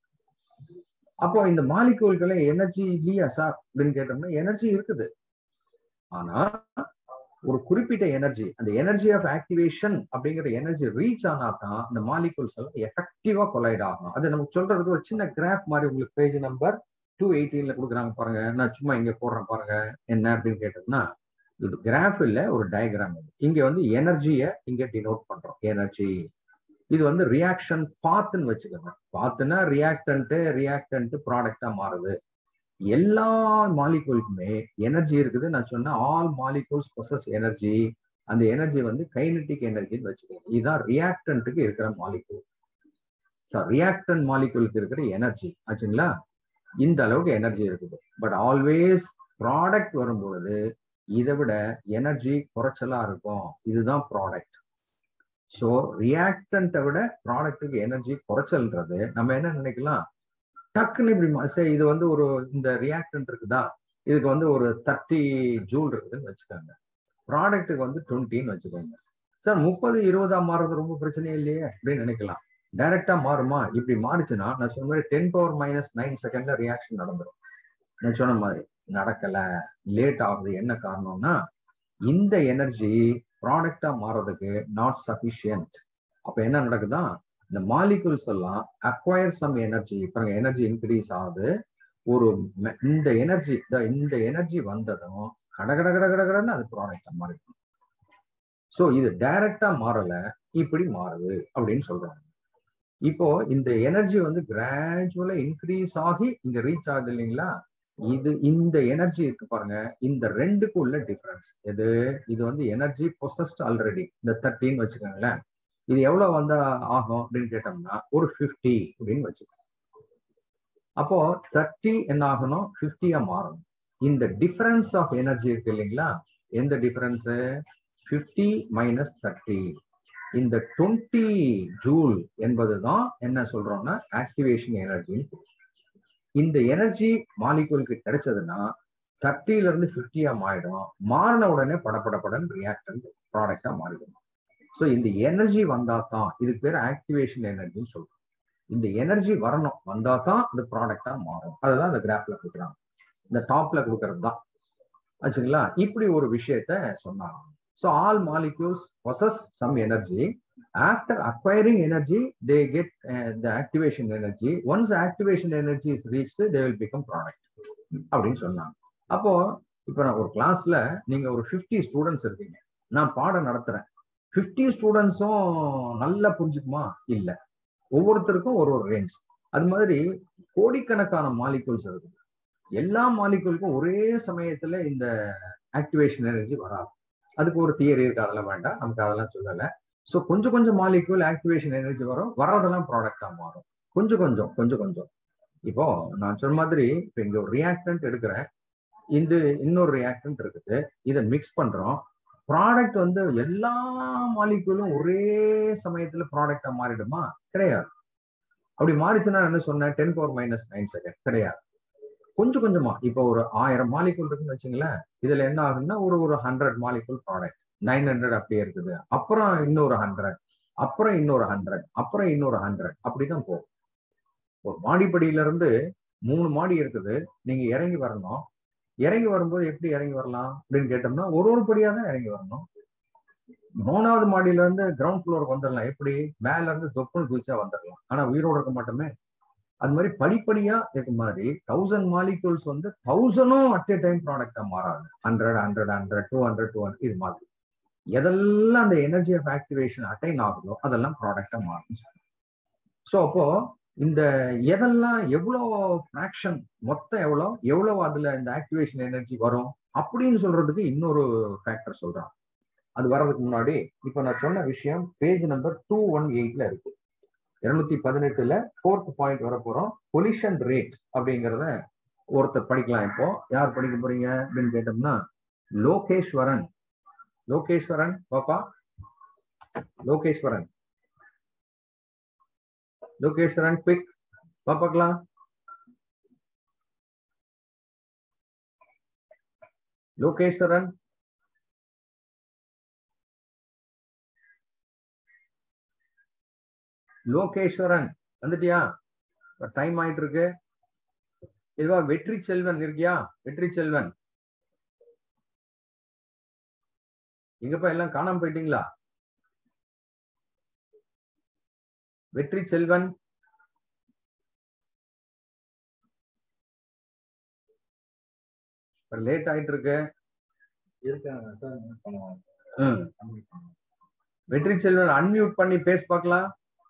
அப்போ இந்த மாலிகூல்களை எனர்ஜி இல்லையா சார் அப்படின்னு கேட்டோம்னா எனர்ஜி இருக்குது ஆனா ஒரு குறிப்பிட்ட எனர்ஜி அந்த எனர்ஜி ஆஃப் ஆக்டிவேஷன் அப்படிங்கிற எனர்ஜி ரீச் ஆனா தான் இந்த மாலிகூல்ஸ் எல்லாம் எஃபெக்டிவா கொலைட் ஆகும் அது நமக்கு சொல்றதுக்கு ஒரு சின்ன கிராஃப் மாதிரி உங்களுக்கு பேஜ் நம்பர் டூ எயிட்டீன்ல கொடுக்குறாங்க பாருங்க நான் சும்மா இங்க போடுறேன் பாருங்க என்ன அப்படின்னு கேட்டோம்னா இது கிராஃப் இல்ல ஒரு டயக்ராம் இது இங்க வந்து எனர்ஜியை இங்க டினோட் பண்றோம் எனர்ஜி இது வந்து ரியாக்ஷன் பாத்துன்னு வச்சுக்கோங்க பாத்துனா ரியாக்டன்ட் ரியாக்டன்ட் ப்ராடக்டா மாறுது எல்லா மாலிகூலுக்குமே எனர்ஜி இருக்குது நான் சொன்னேன் ஆல் மாலிகூல்ஸ் பொசஸ் எனர்ஜி அந்த எனர்ஜி வந்து கைனட்டிக் எனர்ஜின்னு வச்சுக்கோங்க இதுதான் ரியாக்டன்ட்டுக்கு இருக்கிற மாலிகூல் ஸோ ரியாக்டன் மாலிகூலுக்கு இருக்கிற எனர்ஜி ஆச்சுங்களா இந்த அளவுக்கு எனர்ஜி இருக்குது பட் ஆல்வேஸ் ப்ராடக்ட் வரும்பொழுது இதை விட எனர்ஜி குறைச்சலா இருக்கும் இதுதான் ப்ராடக்ட் ஸோ ரியாக்டன்ட்டை விட ப்ராடக்ட்டுக்கு எனர்ஜி குறைச்சல்ன்றது நம்ம என்ன நினைக்கலாம் டக்குன்னு இப்படி சரி இது வந்து ஒரு இந்த ரியாக்டன்ட் இருக்குதா இதுக்கு வந்து ஒரு தேர்ட்டி ஜூல் இருக்குதுன்னு வச்சுக்கோங்க ப்ராடக்ட்டுக்கு வந்து டுவெண்ட்டின்னு வச்சுக்கோங்க சார் முப்பது இருபதா மாறுறது ரொம்ப பிரச்சனையே இல்லையே அப்படின்னு நினைக்கலாம் டைரக்டா மாறுமா இப்படி மாறுச்சுன்னா நான் சொன்ன மாதிரி டென் பவர் மைனஸ் நைன் செகண்ட்ல ரியாக்ஷன் நடந்துடும் நான் சொன்ன மாதிரி நடக்கல லேட் ஆகுது என்ன காரணம்னா இந்த எனர்ஜி ப்ராடக்டா மாறதுக்கு நாட் சஃபிஷியன்ட் அப்ப என்ன நடக்குதா இந்த மாலிகுல்ஸ் எல்லாம் அக்வயர் சம் எனர்ஜி இப்போ எனர்ஜி இன்க்ரீஸ் ஆகுது ஒரு இந்த எனர்ஜி இந்த எனர்ஜி வந்ததும் கட கட கட கட கடன்னு அது ப்ராடக்டா மாறிடும் ஸோ இது டைரக்டா மாறல இப்படி மாறுது அப்படின்னு சொல்றாங்க இப்போ இந்த எனர்ஜி வந்து கிராஜுவலா இன்க்ரீஸ் ஆகி இங்க ரீச் ஆகுது இல்லைங்களா இது இந்த எனர்ஜி இருக்கு பாருங்க இந்த ரெண்டுக்கும் உள்ள டிஃபரன்ஸ் எது இது வந்து எனர்ஜி பொசஸ்ட் ஆல்ரெடி இந்த தேர்ட்டின்னு வச்சுக்கோங்களேன் இது எவ்வளவு வந்தா ஆகும் அப்படின்னு கேட்டோம்னா ஒரு ஃபிஃப்டி அப்படின்னு வச்சுக்கோங்க அப்போ தேர்ட்டி என்ன ஆகணும் ஃபிஃப்டியா மாறணும் இந்த டிஃபரன்ஸ் ஆஃப் எனர்ஜி இருக்கு இல்லைங்களா எந்த டிஃபரன்ஸ் ஃபிஃப்டி மைனஸ் தேர்ட்டி இந்த டுவெண்ட்டி ஜூல் என்பதுதான் என்ன சொல்றோம்னா ஆக்டிவேஷன் எனர்ஜின்னு இந்த எனர்ஜி மாலிகூலுக்கு கிடைச்சதுன்னா தேர்ட்டில இருந்து ஃபிஃப்டியா மாறிடும் மாறின உடனே படப்படப்படன் ரியாக்டன்ட் ப்ராடக்டா மாறிடும் ஸோ இந்த எனர்ஜி வந்தா தான் இதுக்கு பேர் ஆக்டிவேஷன் எனர்ஜின்னு சொல்றோம் இந்த எனர்ஜி வரணும் வந்தா தான் இந்த ப்ராடக்டா மாறும் அதுதான் இந்த கிராஃப்ல கொடுக்குறாங்க இந்த டாப்ல கொடுக்கறது தான் ஆச்சுங்களா இப்படி ஒரு விஷயத்த சொன்னாங்க so all molecules possess some energy after acquiring energy they get the activation energy once activation energy is reach they will become product அப்படின்னு சொன்னாங்க அப்போ இப்போ நான் ஒரு கிளாஸ்ல நீங்க ஒரு ஃபிஃப்டி ஸ்டூடெண்ட்ஸ் இருக்கீங்க நான் பாடம் நடத்துறேன் ஃபிஃப்டி ஸ்டூடெண்ட்ஸும் நல்லா புரிஞ்சுக்குமா இல்லை ஒவ்வொருத்தருக்கும் ஒரு ஒரு ரேஞ்ச் அது மாதிரி கோடிக்கணக்கான மாலிகூல்ஸ் இருக்குது எல்லா மாலிகூலுக்கும் ஒரே சமயத்துல இந்த ஆக்டிவேஷன் எனர்ஜி வராது அதுக்கு ஒரு தியரி இருக்கு அதெல்லாம் வேண்டாம் நமக்கு அதெல்லாம் சொல்லலை ஸோ கொஞ்சம் கொஞ்சம் மாலிகூல் ஆக்டிவேஷன் எனர்ஜி வரும் வர்றதெல்லாம் ப்ராடக்டா மாறும் கொஞ்சம் கொஞ்சம் கொஞ்சம் கொஞ்சம் இப்போ நான் சொன்ன மாதிரி இப்போ இங்க ஒரு ரியாக்டன்ட் எடுக்கிறேன் இந்த இன்னொரு ரியாக்டன்ட் இருக்குது இதை மிக்ஸ் பண்றோம் ப்ராடக்ட் வந்து எல்லா மாலிகூலும் ஒரே சமயத்துல ப்ராடக்டா மாறிடுமா கிடையாது அப்படி மாறிச்சுன்னா என்ன சொன்னேன் ten power minus nine second கிடையாது கொஞ்சம் கொஞ்சமா இப்போ ஒரு ஆயிரம் மாலிகூல் இருக்குன்னு வச்சுங்களேன் இதுல என்ன ஆகுதுன்னா ஒரு ஒரு hundred molecule product nine hundred அப்படியே இருக்குது அப்புறம் இன்னொரு ஹண்ட்ரட் அப்புறம் இன்னொரு ஹண்ட்ரட் அப்புறம் இன்னொரு ஹண்ட்ரட் அப்படிதான் போகும் ஒரு மாடிப்படியில இருந்து மூணு மாடி இருக்குது நீங்க இறங்கி வரணும் இறங்கி வரும்போது எப்படி இறங்கி வரலாம் அப்படின்னு கேட்டோம்னா ஒரு ஒரு படியா தான் இறங்கி வரணும் மூணாவது மாடியில இருந்து கிரவுண்ட் ஃப்ளோருக்கு வந்துடலாம் எப்படி மேல இருந்து தொப்புன்னு குதிச்சா வந்துடலாம் ஆனா உயிரோடு இருக்க மாட்டோமே அது மாதிரி படிப்படியா இருக்க மாதிரி தௌசண்ட் மாலிகூல்ஸ் வந்து தௌசண்டும் அட் ஏ டைம் ப்ராடக்டா மாறாது hundred hundred hundred two hundred two hundred இது மாதிரி எதெல்லாம் அந்த எனர்ஜி ஆஃப் ஆக்டிவேஷன் அட்டைன் ஆகுதோ அதெல்லாம் ப்ராடக்டா மாறும் ஸோ அப்போ இந்த எதெல்லாம் எவ்வளோ ஃப்ராக்ஷன் மொத்தம் எவ்வளோ எவ்வளோ அதுல இந்த ஆக்டிவேஷன் எனர்ஜி வரும் அப்படின்னு சொல்றதுக்கு இன்னொரு ஃபேக்டர் சொல்றான் அது வர்றதுக்கு முன்னாடி இப்போ நான் சொன்ன விஷயம் பேஜ் நம்பர் டூ ஒன் எயிட்ல இருக்கு இருநூத்தி பதினெட்டுல ஃபோர்த் பாயிண்ட் வர போறோம் பொலிஷன் ரேட் அப்படிங்கிறத ஒருத்தர் படிக்கலாம் இப்போ யார் படிக்க போறீங்க அப்படின்னு கேட்டோம்னா லோகேஸ்வரன் லோகேஸ்வரன் பாப்பா லோகேஸ்வரன் லோகேஸ்வரன் குவிக் பாப்பாக்கலாம் லோகேஸ்வரன் லோகேஸ்வரன் வந்துட்டியா டைம் ஆயிட்டு இருக்கு இதுவா வெற்றி செல்வன் இருக்கியா வெற்றி செல்வன் எங்கப்பா எல்லாம் காணாம போயிட்டீங்களா வெற்றி செல்வன் லேட் ஆயிட்டு இருக்கு இருக்காங்க சார் பண்ணுவாங்க ம். வெற்றி செல்வன் அன்மியூட் பண்ணி பேச பார்க்கலாம்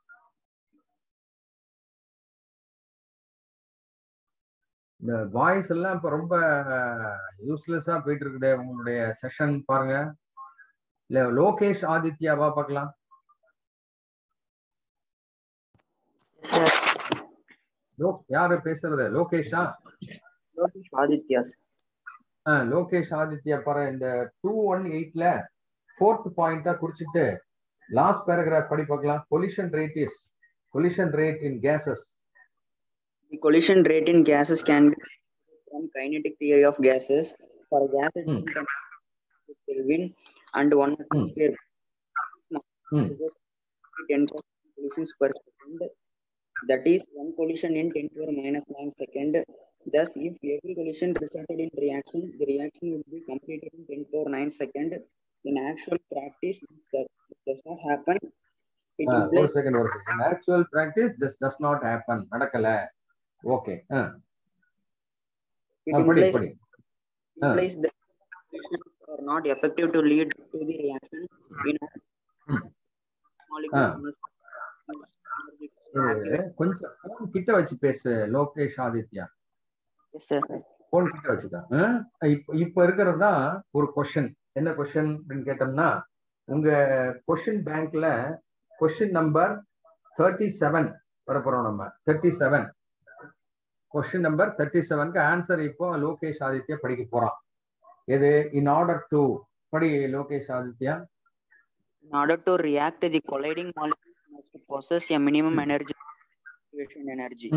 இந்த வாய்ஸ் எல்லாம் இப்ப ரொம்ப யூஸ்லெஸ்ஸா போயிட்டு இருக்குதே உங்களுடைய செஷன் பாருங்க இல்ல லோகேஷ் ஆதித்யாவா பார்க்கலாம் லோ யாரு பேசுறது லோகேஷா ஆதித்யா ஆ, லோகேஷ் ஆதித்யா பாரு இந்த டூ ஒன் எயிட்ல ஃபோர்த் பாயிண்டா குறிச்சிட்டு லாஸ்ட் பேராகிராஃப் படி பார்க்கலாம் collision rate is collision rate in cases The collision rate in gases can be from kinetic theory of gases for gases Hmm. in Kelvin and one atmosphere. Hmm. Ten collisions per second. That is one collision in 10 to the minus 9 second. Thus, if every collision resulted in reaction, the reaction will be completed in 10 to the 9 second. In actual practice, that does not happen. It ஒரு implies செகண்ட் ஒரு second actual practice this does not happen நடக்கல ஓகே it படி implies படி Ah. implies that conditions are not effective to lead to the reaction in a Hmm. molecule. இது கொஞ்சம் phone கிட்ட வச்சு பேசு Lokesh Aditya Yes, sir. Phone கிட்ட வச்சுதான் இப்ப இப்ப இருக்கிறது தான் ஒரு கொஸ்டின் என்ன கொஸ்டின் அப்படின்னு கேட்டோம்னா உங்க கொஸ்டின் பேங்க்ல கொஸ்டின் நம்பர் தேர்ட்டி செவன் வரப்போறோம் நம்ம thirty seven question number thirty செவனுக்கு ஆன்சர் இப்போ லோகேஷ் ஆதித்யா படிக்க போறான் எது இன் ஆர்டர் டு படி Lokesh Aditya In order to react, the colliding molecules must possess a minimum energy activation energy.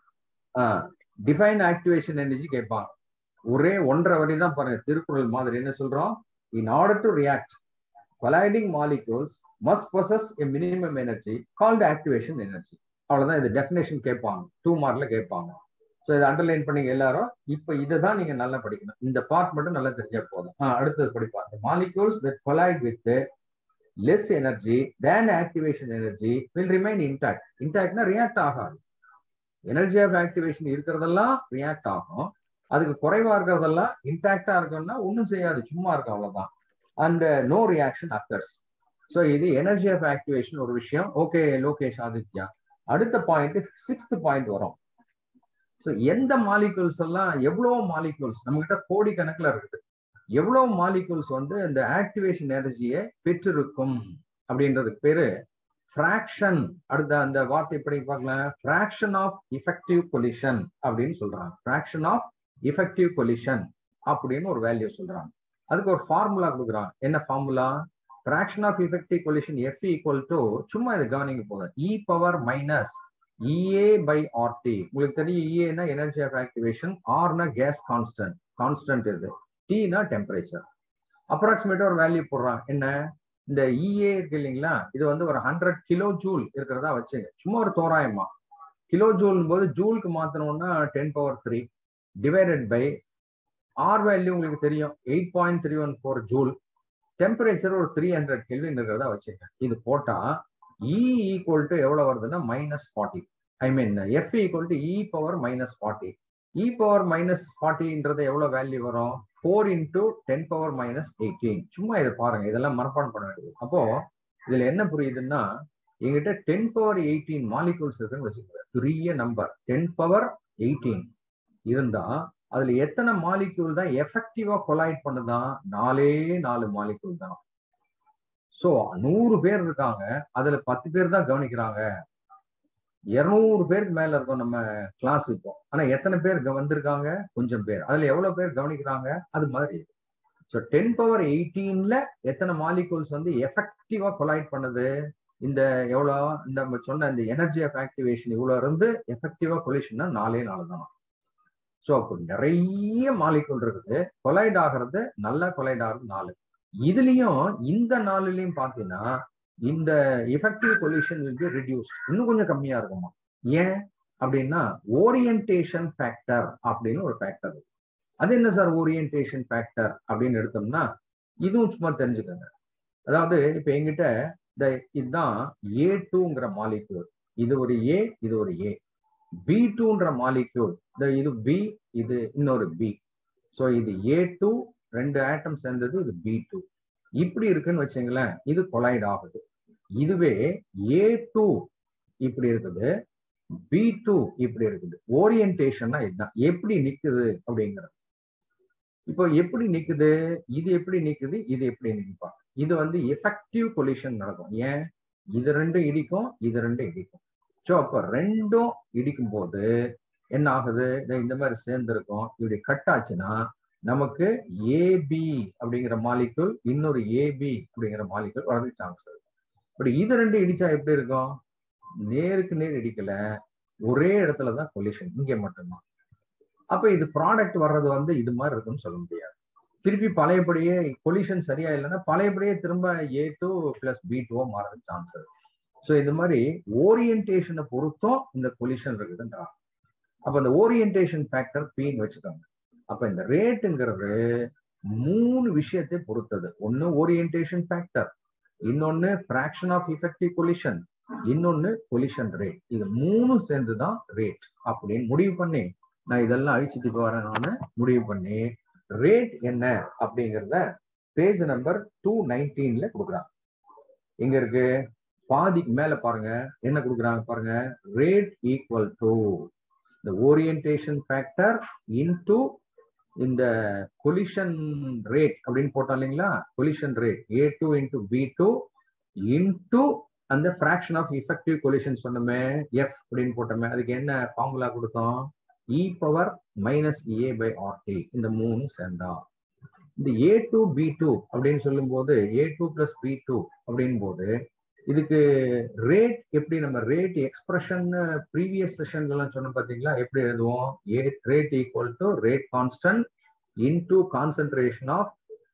Define activation energy கேட்பாங்க ஒரே ஒன்றரை வரி தான் பாருங்க திருக்குறள் மாதிரி என்ன சொல்றோம் in order to react colliding molecules must possess a minimum energy called activation energy அவ்வளவுதான் இது டெஃபினேஷன் கேட்பாங்க டூ மார்க்ல கேட்பாங்க ஸோ இதை அண்டர்லைன் பண்ணீங்க எல்லாரும் இப்போ இதை தான் நீங்க நல்லா படிக்கணும் இந்த பார்ட் மட்டும் நல்லா தெரிஞ்சா போதும் ஆ, அடுத்தது படிப்பாங்க molecules that collide with less energy than activation energy will remain intact இன்டாக்ட்னா ரியாக்ட் ஆகாது எனர்ஜி ஆஃப் ஆக்டிவேஷன் இருக்கிறதெல்லாம் ரியாக்ட் ஆகும் அதுக்கு குறைவா இருக்கிறதெல்லாம் இன்டாக்டா இருக்கணும்னா ஒன்றும் செய்யாது சும்மா இருக்கும் அவ்வளவுதான் and no reaction occurs so இது எனர்ஜி ஆஃப் ஆக்டிவேஷன் ஒரு விஷயம் ஓகே லோகேஷ் ஆதித்யா அடுத்த பாயிண்ட் சிக்ஸ்த் பாயிண்ட் வரும் ஸோ எந்த மாலிகூல்ஸ் எல்லாம் எவ்வளவு மாலிகூல்ஸ் நம்ம கிட்ட கோடி கணக்குல இருக்குது எவ்வளவு மாலிகூல்ஸ் வந்து இந்த ஆக்டிவேஷன் எனர்ஜியை பெற்றிருக்கும் அப்படின்றதுக்கு பேரு ஃபிராக்ஷன் அடுத்த அந்த வார்த்தை எப்படி பார்க்கலாம் ஃபிராக்ஷன் ஆஃப் இஃபெக்டிவ் கொலிஷன் அப்படின்னு சொல்றாங்க ஃபிராக்ஷன் ஆஃப் இஃபெக்டிவ் கொலிஷன் அப்படின்னு ஒரு வேல்யூ சொல்றாங்க அதுக்கு ஒரு ஃபார்முலா கொடுக்குறாங்க என்ன formula fraction of effective collision f equal to சும்மா இது கவனிங்க போதும் e power minus EA by RT உங்களுக்கு தெரியும் இஏனா எனர்ஜி ஆஃப் ஆக்டிவேஷன் ஆர்னா கேஸ் கான்ஸ்டன்ட் கான்ஸ்டன்ட் இது டீனா டெம்பரேச்சர் அப்ராக்சிமேட்டா ஒரு வேல்யூ போடுறான் என்ன இந்த இஏ இருக்கு இல்லைங்களா இது வந்து ஒரு ஹண்ட்ரட் கிலோ ஜூல் இருக்கிறதா வச்சுங்க சும்மா ஒரு தோராயமா கிலோ ஜூல் போது ஜூலுக்கு மாத்தணும்னா ten power three divided by R value உங்களுக்கு தெரியும் eight point three one four joule temperature ஒரு த்ரீ ஹண்ட்ரட் கெல்வின் இருக்கிறதா வச்சுங்க இது போட்டா இ ஈக்குவல் டு எவ்வளவு வருதுன்னா minus forty I mean f equal to e power minus forty e power minus ஃபார்ட்டின்றது எவ்வளவு வேல்யூ வரும் four into ten power minus eighteen சும்மா இதை பாருங்க இதெல்லாம் மனப்பாடம் பண்ண வேண்டியது அப்போ இதுல என்ன புரியுதுன்னா எங்கிட்ட டென் பவர் எயிட்டீன் மாலிகூல்ஸ் இருக்குன்னு வச்சுக்கோங்க பெரிய நம்பர் டென் பவர் எயிட்டீன் இருந்தா அதுல எத்தனை மாலிக்யூல் தான் எஃபெக்டிவா கொலைட் பண்ணுதான் நாலே நாலு மாலிக்யூல் தான் சோ நூறு பேர் இருக்காங்க அதுல பத்து பேர் தான் கவனிக்கிறாங்க இருநூறு பேருக்கு மேல இருக்கோம் நம்ம கிளாஸ் இப்போ ஆனா எத்தனை பேர் இங்க வந்திருக்காங்க கொஞ்சம் பேர் அதுல எவ்வளவு பேர் கவனிக்கிறாங்க அது மாதிரி ஸோ டென் பவர் எயிட்டீன்ல எத்தனை மாலிகூல்ஸ் வந்து எஃபெக்டிவா கொலைட் பண்ணுது இந்த எவ்வளோ இந்த நம்ம சொன்ன இந்த எனர்ஜி ஆஃப் ஆக்டிவேஷன் இவ்வளோ இருந்து எஃபெக்டிவா கொலிஷன்னா நாலே நாலு தான் ஸோ அப்போ நிறைய மாலிகூல் இருக்குது கொலைட் ஆகிறது நல்லா கொலைட் ஆகிறது நாலு இதுலயும் இந்த நாலுலயும் பார்த்தீங்கன்னா இந்த effective collision will be reduce இன்னும் கொஞ்சம் கம்மியா இருக்குமா ஏன் அப்படின்னா ஓரியன்டேஷன் ஃபேக்டர் அப்படின்னு ஒரு ஃபேக்டர் அது என்ன சார் ஓரியன்டேஷன் ஃபேக்டர் அப்படின்னு எடுத்தோம்னா இதுவும் சும்மா தெரிஞ்சுக்கோங்க அதாவது இப்ப எங்கிட்ட இந்த இதுதான் ஏ டூங்கிற மாலிக்யூல் இது ஒரு ஏ இது ஒரு ஏ பி டூன்ற மாலிக்யூல் இந்த இது பி இது இன்னொரு பி ஸோ இது ஏ டூ ரெண்டு ஆட்டம் சேர்ந்தது இது பி டூ இப்படி இருக்குன்னு வச்சுங்களேன் இது கொலைட் ஆகுது இதுவே ஏ டூ இப்படி இருக்குது பி டூ இப்படி இருக்குது ஓரியன்டேஷன்னா இதுதான் எப்படி நிக்குது அப்படிங்கிறது இப்போ எப்படி நிக்குது இது எப்படி நிக்குது இது எப்படி நிற்பாங்க இது வந்து எஃபெக்டிவ் கொலிஷன் நடக்கும் ஏன் இது ரெண்டும் இடிக்கும் இது ரெண்டும் இடிக்கும் ஸோ அப்போ ரெண்டும் இடிக்கும் போது என்ன ஆகுது இந்த மாதிரி சேர்ந்துருக்கும் இப்படி கட் ஆச்சுன்னா நமக்கு ஏபி அப்படிங்கிற மாலிகுல் இன்னொரு ஏபி அப்படிங்கிற மாலிகுல் வரதுக்கு சான்ஸ் இருக்கு பட் இது ரெண்டு இடிச்சா எப்படி இருக்கும் நேருக்கு நேர் இடிக்கல ஒரே இடத்துல தான் கொலிஷன் இங்க மட்டும்தான் அப்ப இது ப்ராடக்ட் வர்றது வந்து இது மாதிரி இருக்குன்னு சொல்ல முடியாது திருப்பி பழையபடியே கொலிஷன் சரியா இல்லைன்னா பழையபடியே திரும்ப A two plus B two மாறதுக்கு சான்ஸ் இருக்கு ஸோ இந்த மாதிரி ஓரியன்டேஷனை பொறுத்தும் இந்த கொலிஷன் இருக்குதுன்றாங்க அப்ப இந்த ஓரியன்டேஷன் ஃபேக்டர் பின்னு வச்சுக்கோங்க அப்ப இந்த ரேட்டுங்கிறது மூணு விஷயத்தை பொறுத்தது ஒன்னு ஓரியன்டேஷன் ஃபேக்டர் இன்னொன்னு ஃபிராக்ஷன் ஆஃப் இஃபெக்டிவ் கொலிஷன் இன்னொன்னு கொலிஷன் ரேட் இது மூணும் சேர்ந்து தான் ரேட் அப்படின்னு முடிவு பண்ணி நான் இதெல்லாம் அழிச்சிட்டு போறேன் நான் முடிவு பண்ணி ரேட் என்ன அப்படிங்கிறத பேஜ் நம்பர் டூ நைன்டீன்ல கொடுக்குறாங்க எங்க இருக்கு பாதிக்கு மேல பாருங்க என்ன கொடுக்குறாங்க பாருங்க ரேட் ஈக்குவல் டு இந்த ஓரியன்டேஷன் ஃபேக்டர் இன்டு இந்த கொலிஷன் ரேட் அப்படின்னு போட்டோம் இல்லைங்களா collision rate A two into B two into அந்த ஃபிராக்ஷன் ஆஃப் இஃபெக்டிவ் கொலிஷன் சொன்னோமே எஃப் அப்படின்னு போட்டோமே அதுக்கு என்ன ஃபார்முலா கொடுத்தோம் e power minus A by RT இந்த மூணு சேர்ந்தா இந்த ஏ டூ பி டூ அப்படின்னு சொல்லும் போது A two plus B two அப்படின் போது இதுக்கு ரேட் எப்படி நம்ம ரேட் எக்ஸ்பிரஷன் ப்ரீவியஸ் செஷன்லாம் சொன்னோம் பார்த்தீங்களா எப்படி எழுதுவோம் a rate equal to rate constant into concentration of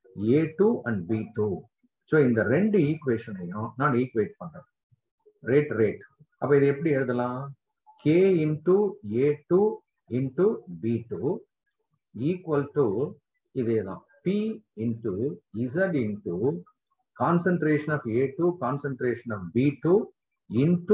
A two and B two so இந்த ரெண்டு ஈக்குவேஷனையும் நான் ஈக்குவேட் பண்றேன் ரேட் ரேட் அப்போ இது எப்படி எழுதலாம் k into A two into B two equal to இதே தான் P into Z into concentration of A2, concentration of B2 into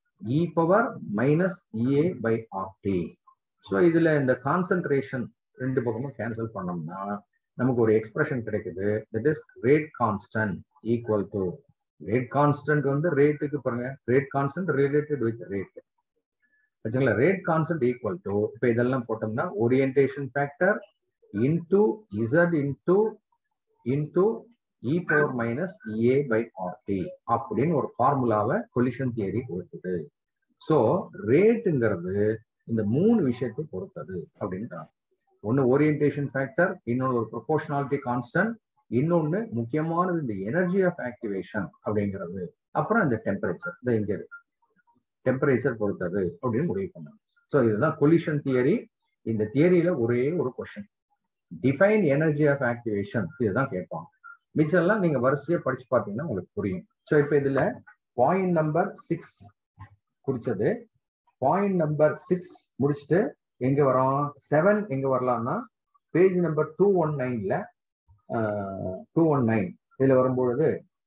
e power minus EA by RT. So இதுல இந்த கான்சன்ட்ரேஷன் ரெண்டு பக்கமும் கேன்சல் பண்ணோம்னா நமக்கு ஒரு எக்ஸ்பிரஷன் கிடைக்குது that is rate constant equal to rate constant வந்து ரேட்டுக்கு பாருங்க rate constant related with rate வச்சுங்களா ரேட் கான்ஸ்டன்ட் ஈக்குவல் டு இப்போ இதெல்லாம் போட்டோம்னா orientation factor into Z into into e power minus A by RT அப்படின்னு ஒரு ஃபார்முலாவை கொலிஷன் தியரி கொடுக்குது ஸோ ரேட்டுங்கிறது இந்த மூணு விஷயத்தை பொறுத்தது அப்படின்றாங்க ஒன்று ஓரியன்டேஷன் ஃபேக்டர் இன்னொன்று ஒரு ப்ரொபோர்ஷனாலிட்டி கான்ஸ்டன்ட் இன்னொன்று முக்கியமானது இந்த எனர்ஜி ஆஃப் ஆக்டிவேஷன் அப்படிங்கிறது அப்புறம் இந்த டெம்பரேச்சர் இந்த இங்க இருக்கு டெம்பரேச்சர் பொறுத்தது அப்படின்னு முடிவு பண்ணாங்க ஸோ இதுதான் கொலிஷன் தியரி இந்த தியரியில ஒரே ஒரு question define energy of activation இதுதான் கேட்பாங்க மிச்சம்லாம் நீங்க வரிசையா படிச்சு பார்த்தீங்கன்னா உங்களுக்கு புரியும் ஸோ இப்போ இதுல பாயிண்ட் நம்பர் சிக்ஸ் குறிச்சது பாயிண்ட் நம்பர் சிக்ஸ் முடிச்சுட்டு எங்க வரோம் செவன் எங்க வரலாம்னா பேஜ் நம்பர் டூ ஒன் நைன்ல டூ ஒன் நைன் இதுல வரும்பொழுது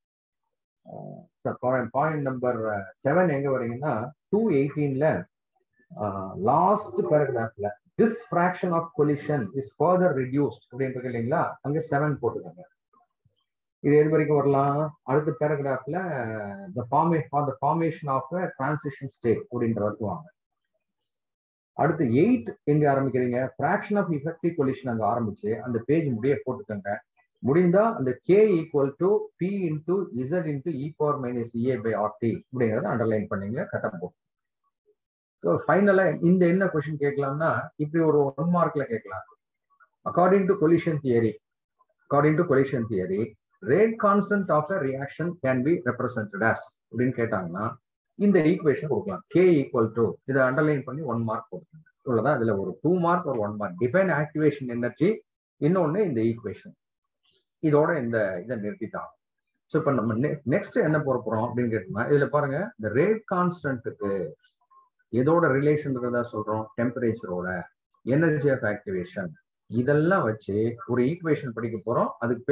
பாயிண்ட் நம்பர் செவன் எங்க வரீங்கன்னா டூ எயிட்டீன்ல லாஸ்ட் பேராகிராஃப்ல this fraction of collision is further reduced அப்படின்றது இல்லைங்களா அங்க செவன் போட்டுக்கோங்க இது எது வரைக்கும் வரலாம் அடுத்த பேராகிராஃப்ல த ஃபார்மே for the formation of transition state அப்படின்ற வரைக்கும் வாங்க அடுத்து எயிட் எங்க ஆரம்பிக்கிறீங்க ஃபிராக்ஷன் ஆஃப் இஃபெக்டிவ் கொலிஷன் அங்க ஆரம்பிச்சு அந்த பேஜ் முடிய போட்டுக்கோங்க முடிந்தா அந்த k equal to P into Z into e power minus EA by RT அப்படிங்கிறத அண்டர்லைன் பண்ணீங்க கட்டம் போட்டு ஸோ ஃபைனலா இந்த என்ன கொஸ்டின் கேட்கலாம்னா இப்படி ஒரு ஒன் மார்க்ல கேட்கலாம் according to collision theory according to collision theory rate constant of a reaction can be represented as அப்படின்னு கேட்டாங்கன்னா இந்த ஈக்குவேஷன் கொடுக்கலாம் கே ஈக்குவல் டு இதை அண்டர்லைன் பண்ணி ஒன் மார்க் கொடுக்கணும் இவ்வளவுதான் இதுல ஒரு டூ மார்க் ஒரு one mark define activation energy இன்னொன்னு இந்த ஈக்குவேஷன் இதோட இந்த இதை நிறுத்திட்டாங்க ஸோ இப்போ நம்ம நெக்ஸ்ட் என்ன போற போறோம் அப்படின்னு கேட்டோம்னா இதுல பாருங்க இந்த ரேட் கான்ஸ்டன்ட்டுக்கு எதோட ரிலேஷன் இருக்கிறதா சொல்றோம் டெம்பரேச்சரோட எனர்ஜி ஆஃப் ஆக்டிவேஷன் இதெல்லாம் வச்சு ஒரு ஈக்குவேஷன் படிக்க போறோம் அதுக்கு பேரு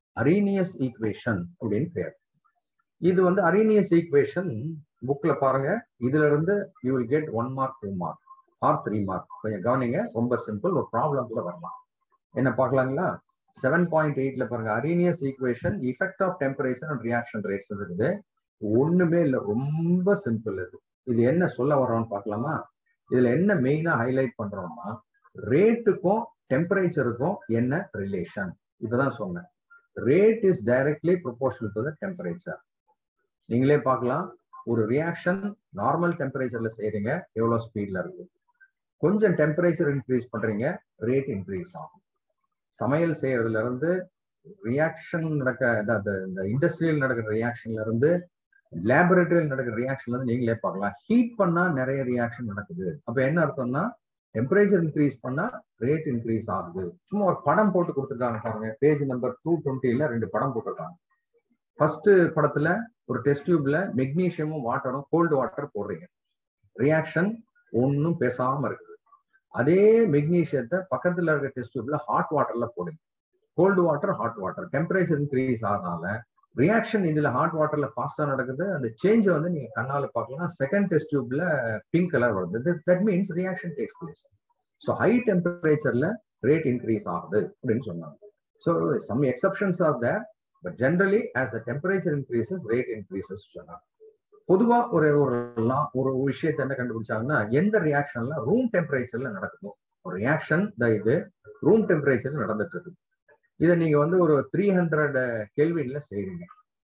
அரீனியஸ் ஈக்குவேஷன் அப்படின்னு பேர் இது வந்து அரீனியஸ் ஈக்குவேஷன் புக்ல பாருங்க இதுல இருந்து you will get one mark two mark or three mark கொஞ்சம் கவனிங்க ரொம்ப சிம்பிள் ஒரு ப்ராப்ளம் கூட வரலாம் என்ன பார்க்கலாங்களா செவன் பாயிண்ட் எயிட்ல பாருங்க Arrhenius equation effect of temperature and reaction rates இருக்குது ஒண்ணுமே இல்லை ரொம்ப சிம்பிள் இது இது என்ன சொல்ல வரோம்னு பார்க்கலாமா இதுல என்ன மெயினா ஹைலைட் பண்றோம்னா ரேட்டுக்கும் டெம்பரேச்சருக்கும் என்ன ரிலேஷன் இப்பதான் சொன்னேன் rate is directly proportional to the temperature நீங்களே பார்க்கலாம் ஒரு ரியாக்ஷன் நார்மல் டெம்பரேச்சர்ல செய்றீங்க எவ்வளவு ஸ்பீட்ல இருக்கு கொஞ்சம் டெம்பரேச்சர் இன்க்ரீஸ் பண்றீங்க ரேட் இன்க்ரீஸ் ஆகும் சமையல் செய்யறதுல இருந்து ரியாக்ஷன் நடக்க அதாவது இந்த இண்டஸ்ட்ரியல் நடக்கிற ரியாக்ஷன்ல இருந்து லேபரேட்டரியில் நடக்கிற ரியாக்ஷன்ல இருந்து நீங்களே பார்க்கலாம் ஹீட் பண்ணா நிறைய ரியாக்ஷன் நடக்குது அப்ப என்ன அர்த்தம்னா டெம்பரேச்சர் இன்க்ரீஸ் பண்ணா ரேட் இன்க்ரீஸ் ஆகுது சும்மா ஒரு படம் போட்டு கொடுத்துருக்காங்க பாருங்க பேஜ் நம்பர் டூ டுவெண்ட்டில ரெண்டு படம் போட்டிருக்காங்க ஃபர்ஸ்ட் படத்துல ஒரு டெஸ்ட் டியூப்ல மெக்னீஷியமும் வாட்டரும் கோல்டு வாட்டர் போடுறீங்க ரியாக்ஷன் ஒன்றும் பேசாம இருக்குது அதே மெக்னீஷியத்தை பக்கத்துல இருக்க டெஸ்ட் டியூப்ல ஹாட் வாட்டர்ல போடுங்க cold water hot water temperature increase ஆனால ரியாக்ஷன் இதுல ஹாட் வாட்டர்ல ஃபாஸ்டா நடக்குது அந்த சேஞ்சை வந்து நீங்க கண்ணால பார்க்கலாம் செகண்ட் டெஸ்ட் டியூப்ல பிங்க் கலர் வருது that means reaction takes place so high டெம்பரேச்சர்ல ரேட் இன்க்ரீஸ் ஆகுது அப்படின்னு சொன்னாங்க so some exceptions are there but generally as the temperature increases rate increases சொன்னாங்க பொதுவா ஒரு ஒரு லா ஒரு விஷயத்தை என்ன கண்டுபிடிச்சாங்கன்னா எந்த ரியாக்ஷன்ல ரூம் டெம்பரேச்சர்ல நடக்குதோ ஒரு ரியாக்ஷன் த இது ரூம் டெம்பரேச்சர்ல நடந்துட்டு இருக்கு இதை நீங்க வந்து ஒரு த்ரீ ஹண்ட்ரட் கெல்வின்ல செய்றீங்க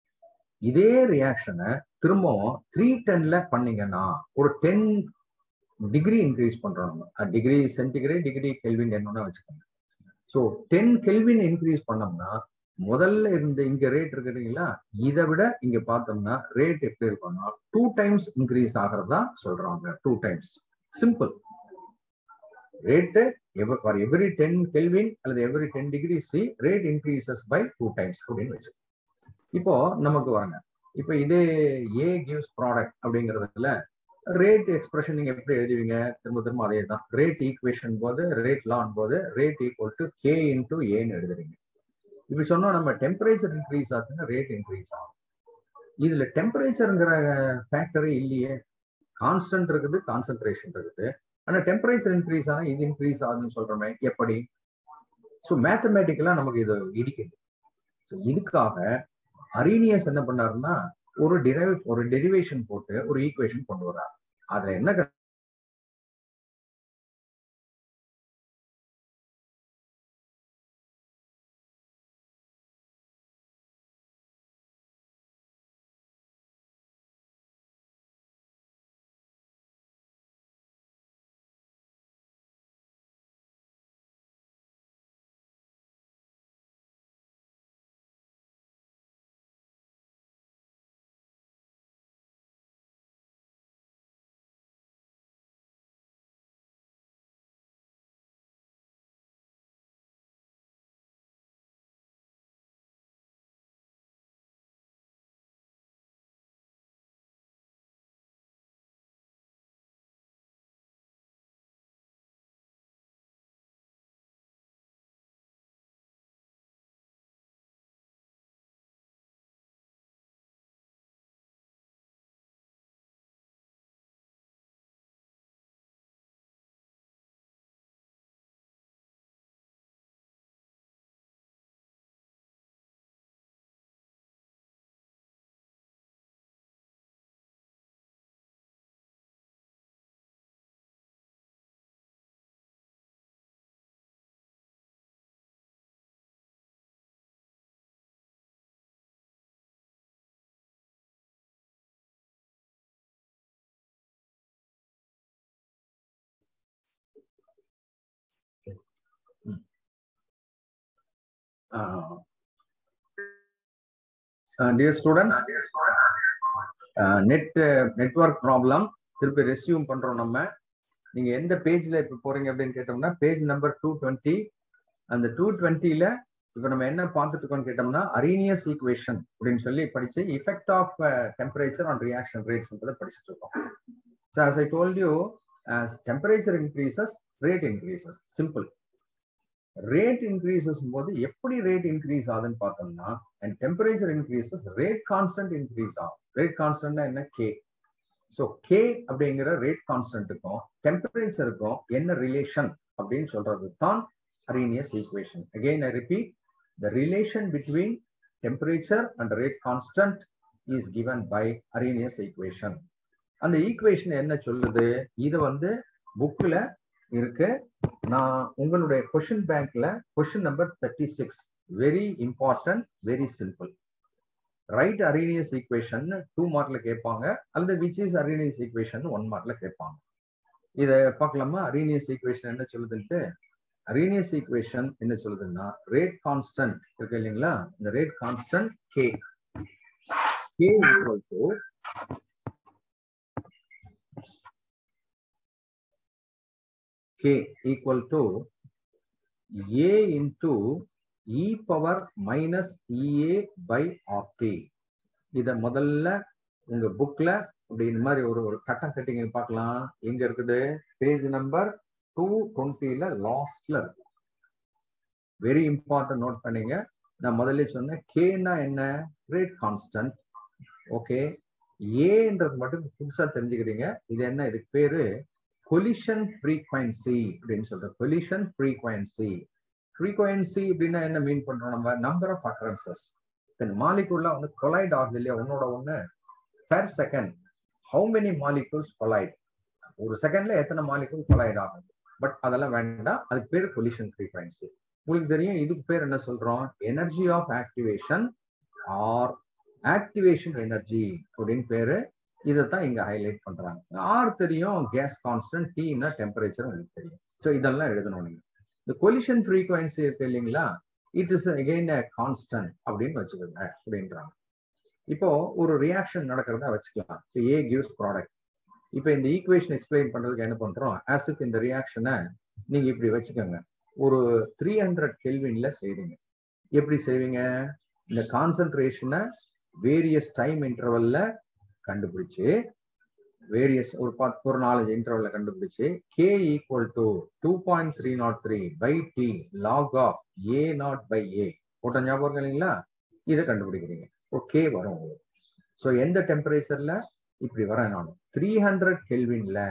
இதே ரியாக்ஷனை திரும்பவும் த்ரீ டென்ல பண்ணீங்கன்னா ஒரு டென் டிகிரி இன்க்ரீஸ் பண்றோம் நம்ம டிகிரி சென்டிகிரேட் டிகிரி கெல்வின் என்னன்னா வச்சுக்கோங்க ஸோ டென் கெல்வின் இன்க்ரீஸ் பண்ணோம்னா முதல்ல இருந்த இங்க ரேட் இருக்குறீங்களா இதை விட இங்க பார்த்தோம்னா ரேட் எப்படி இருக்கும்னா டூ டைம்ஸ் இன்க்ரீஸ் ஆகிறதா சொல்றாங்க two times simple rate for every ten kelvin அல்லது every ten degree C rate increases by two times அப்படின்னு வச்சு இப்போ நமக்கு வாங்க இப்போ இதே ஏ கிவ்ஸ் ப்ராடக்ட் அப்படிங்கிறதுல ரேட் எக்ஸ்பிரஷன் நீங்க எப்படி எழுதுவீங்க திரும்ப திரும்ப அதே தான் ரேட் ஈக்குவேஷன் போது ரேட் லான் போது rate equal to k into ஏன்னு எழுதுறீங்க இப்படி சொன்னோம் நம்ம டெம்பரேச்சர் இன்க்ரீஸ் ஆச்சுன்னா ரேட் இன்க்ரீஸ் ஆகும் இதுல டெம்பரேச்சருங்கிற ஃபேக்டரே இல்லையே கான்ஸ்டன்ட் இருக்குது கான்சென்ட்ரேஷன் இருக்குது ஆனா டெம்பரேச்சர் இன்க்ரீஸ் ஆனா இது இன்க்ரீஸ் ஆகுதுன்னு சொல்றோமே எப்படி ஸோ மேத்தமேட்டிக்கலா நமக்கு இது இடிக்குது ஸோ இதுக்காக அரீனியஸ் என்ன பண்ணாருன்னா ஒரு டிரைவ் ஒரு டெரிவேஷன் போட்டு ஒரு ஈக்குவேஷன் கொண்டு வர்றாரு அதுல என்ன dear students net network problem திருப்பி ரெஸ்யூம் பண்றோம் நம்ம நீங்க எந்த பேஜ்ல இப்ப போறீங்க அப்படின்னு கேட்டோம்னா பேஜ் நம்பர் டூ டுவெண்ட்டி அந்த டூ டுவெண்ட்டில இப்ப நம்ம என்ன பார்த்துட்டு இருக்கோம்னு கேட்டோம்னா அரீனியஸ் ஈக்குவேஷன் அப்படின்னு சொல்லி படிச்சு effect of temperature on reaction rates படிச்சுட்டு இருக்கோம் so as I told you as temperature increases rate increases simple rate increases போது எப்படி ரேட் இன்க்ரீஸ் ஆகுதுன்னு பார்த்தோம்னா and temperature increases rate constant increase ஆகும் ரேட் கான்ஸ்டன்ட்னா என்ன கே ஸோ கே அப்படிங்கிற ரேட் கான்ஸ்டன்ட்டுக்கும் டெம்பரேச்சருக்கும் என்ன ரிலேஷன் அப்படின்னு சொல்றது தான் Arrhenius equation again I repeat the relation between temperature and rate constant is given by Arrhenius equation அந்த ஈக்குவேஷன் என்ன சொல்லுது இது வந்து புக்ல இருக்கு நான் உங்களுடைய கொஷின் பேங்க்ல question number thirty six very important very simple right Arrhenius equation two மார்க்ல கேட்பாங்க அல்லது which is Arrhenius equation one மார்க்ல கேட்பாங்க இதை பார்க்கலாமா அரீனியஸ் ஈக்குவேஷன் என்ன சொல்லுதுன்ட்டு அரீனியஸ் ஈக்குவேஷன் என்ன சொல்லுதுன்னா ரேட் கான்ஸ்டன்ட் இருக்கு இல்லைங்களா இந்த rate constant k k equal to k equal to a into e power minus ea by rt இத முதல்ல உங்க புக்ல அப்படி இந்த மாதிரி ஒரு ஒரு கட்டம் கட்டிங்க பார்க்கலாம் எங்க இருக்குது பேஜ் நம்பர் டூ டுவெண்ட்டில லாஸ்ட்ல இருக்கு வெரி இம்பார்ட்டன்ட் நோட் பண்ணீங்க நான் முதல்ல சொன்னேன் கேனா என்ன ரேட் கான்ஸ்டன்ட் ஓகே ஏன்றது மட்டும் புதுசா தெரிஞ்சுக்கிறீங்க இது என்ன இதுக்கு பேரு கொலிஷன் ஃப்ரீக்வன்சி அப்படின்னு சொல்றோம் கொலிஷன் ஃப்ரீக்வன்சி ஃப்ரீக்வன்சி அப்படின்னா என்ன மீன் பண்றோம் நம்ம நம்பர் ஆஃப் அக்கரன்சஸ் மாலிகுள்ள வந்து கொலைட் ஆகுது இல்லையா ஒன்னோட ஒண்ணு per second how many molecules collide ஒரு செகண்ட்ல எத்தனை மாலிகூல் கொலைட் ஆகுது பட் அதெல்லாம் வேண்டாம் அதுக்கு பேர் கொலிஷன் ஃப்ரீக்வன்சி உங்களுக்கு தெரியும் இதுக்கு பேர் என்ன சொல்றோம் energy of activation or activation energy அப்படின்னு பேரு இதைத்தான் இங்க ஹைலைட் பண்றாங்க ஆர் தெரியும் கேஸ் கான்ஸ்டன்ட் டீனா டெம்பரேச்சர் உங்களுக்கு தெரியும் ஸோ இதெல்லாம் எழுதணும் நீங்க இந்த கொலிஷன் ஃப்ரீக்வன்சி இருக்கு இல்லைங்களா இட் இஸ் அகெயின் கான்ஸ்டன்ட் அப்படின்னு வச்சுக்கோங்க அப்படின்றாங்க இப்போ ஒரு ரியாக்ஷன் நடக்கிறதா வச்சுக்கலாம் ஏ கிவ்ஸ் ப்ராடக்ட் இப்போ இந்த ஈக்குவேஷன் எக்ஸ்பிளைன் பண்றதுக்கு என்ன பண்றோம் ஆசிட் இந்த ரியாக்ஷனை நீங்க இப்படி வச்சுக்கோங்க ஒரு த்ரீ ஹண்ட்ரட் கெல்வின்ல செய்வீங்க எப்படி செய்வீங்க இந்த கான்சன்ட்ரேஷனை வேரியஸ் டைம் இன்டர்வல்ல கண்டுபிடிச்சு வேரியஸ் ஒரு பத்து ஒரு நாலஞ்சு இன்டர்வல்ல கண்டுபிடிச்சு k equal to two point three not three by T log of A nought by A போட்ட ஞாபகம் இருக்கு இல்லைங்களா இதை கண்டுபிடிக்கிறீங்க ஒரு கே வரும் உங்களுக்கு ஸோ எந்த டெம்பரேச்சர்ல இப்படி வரேன் நான் த்ரீ ஹண்ட்ரட் கெல்வின்ல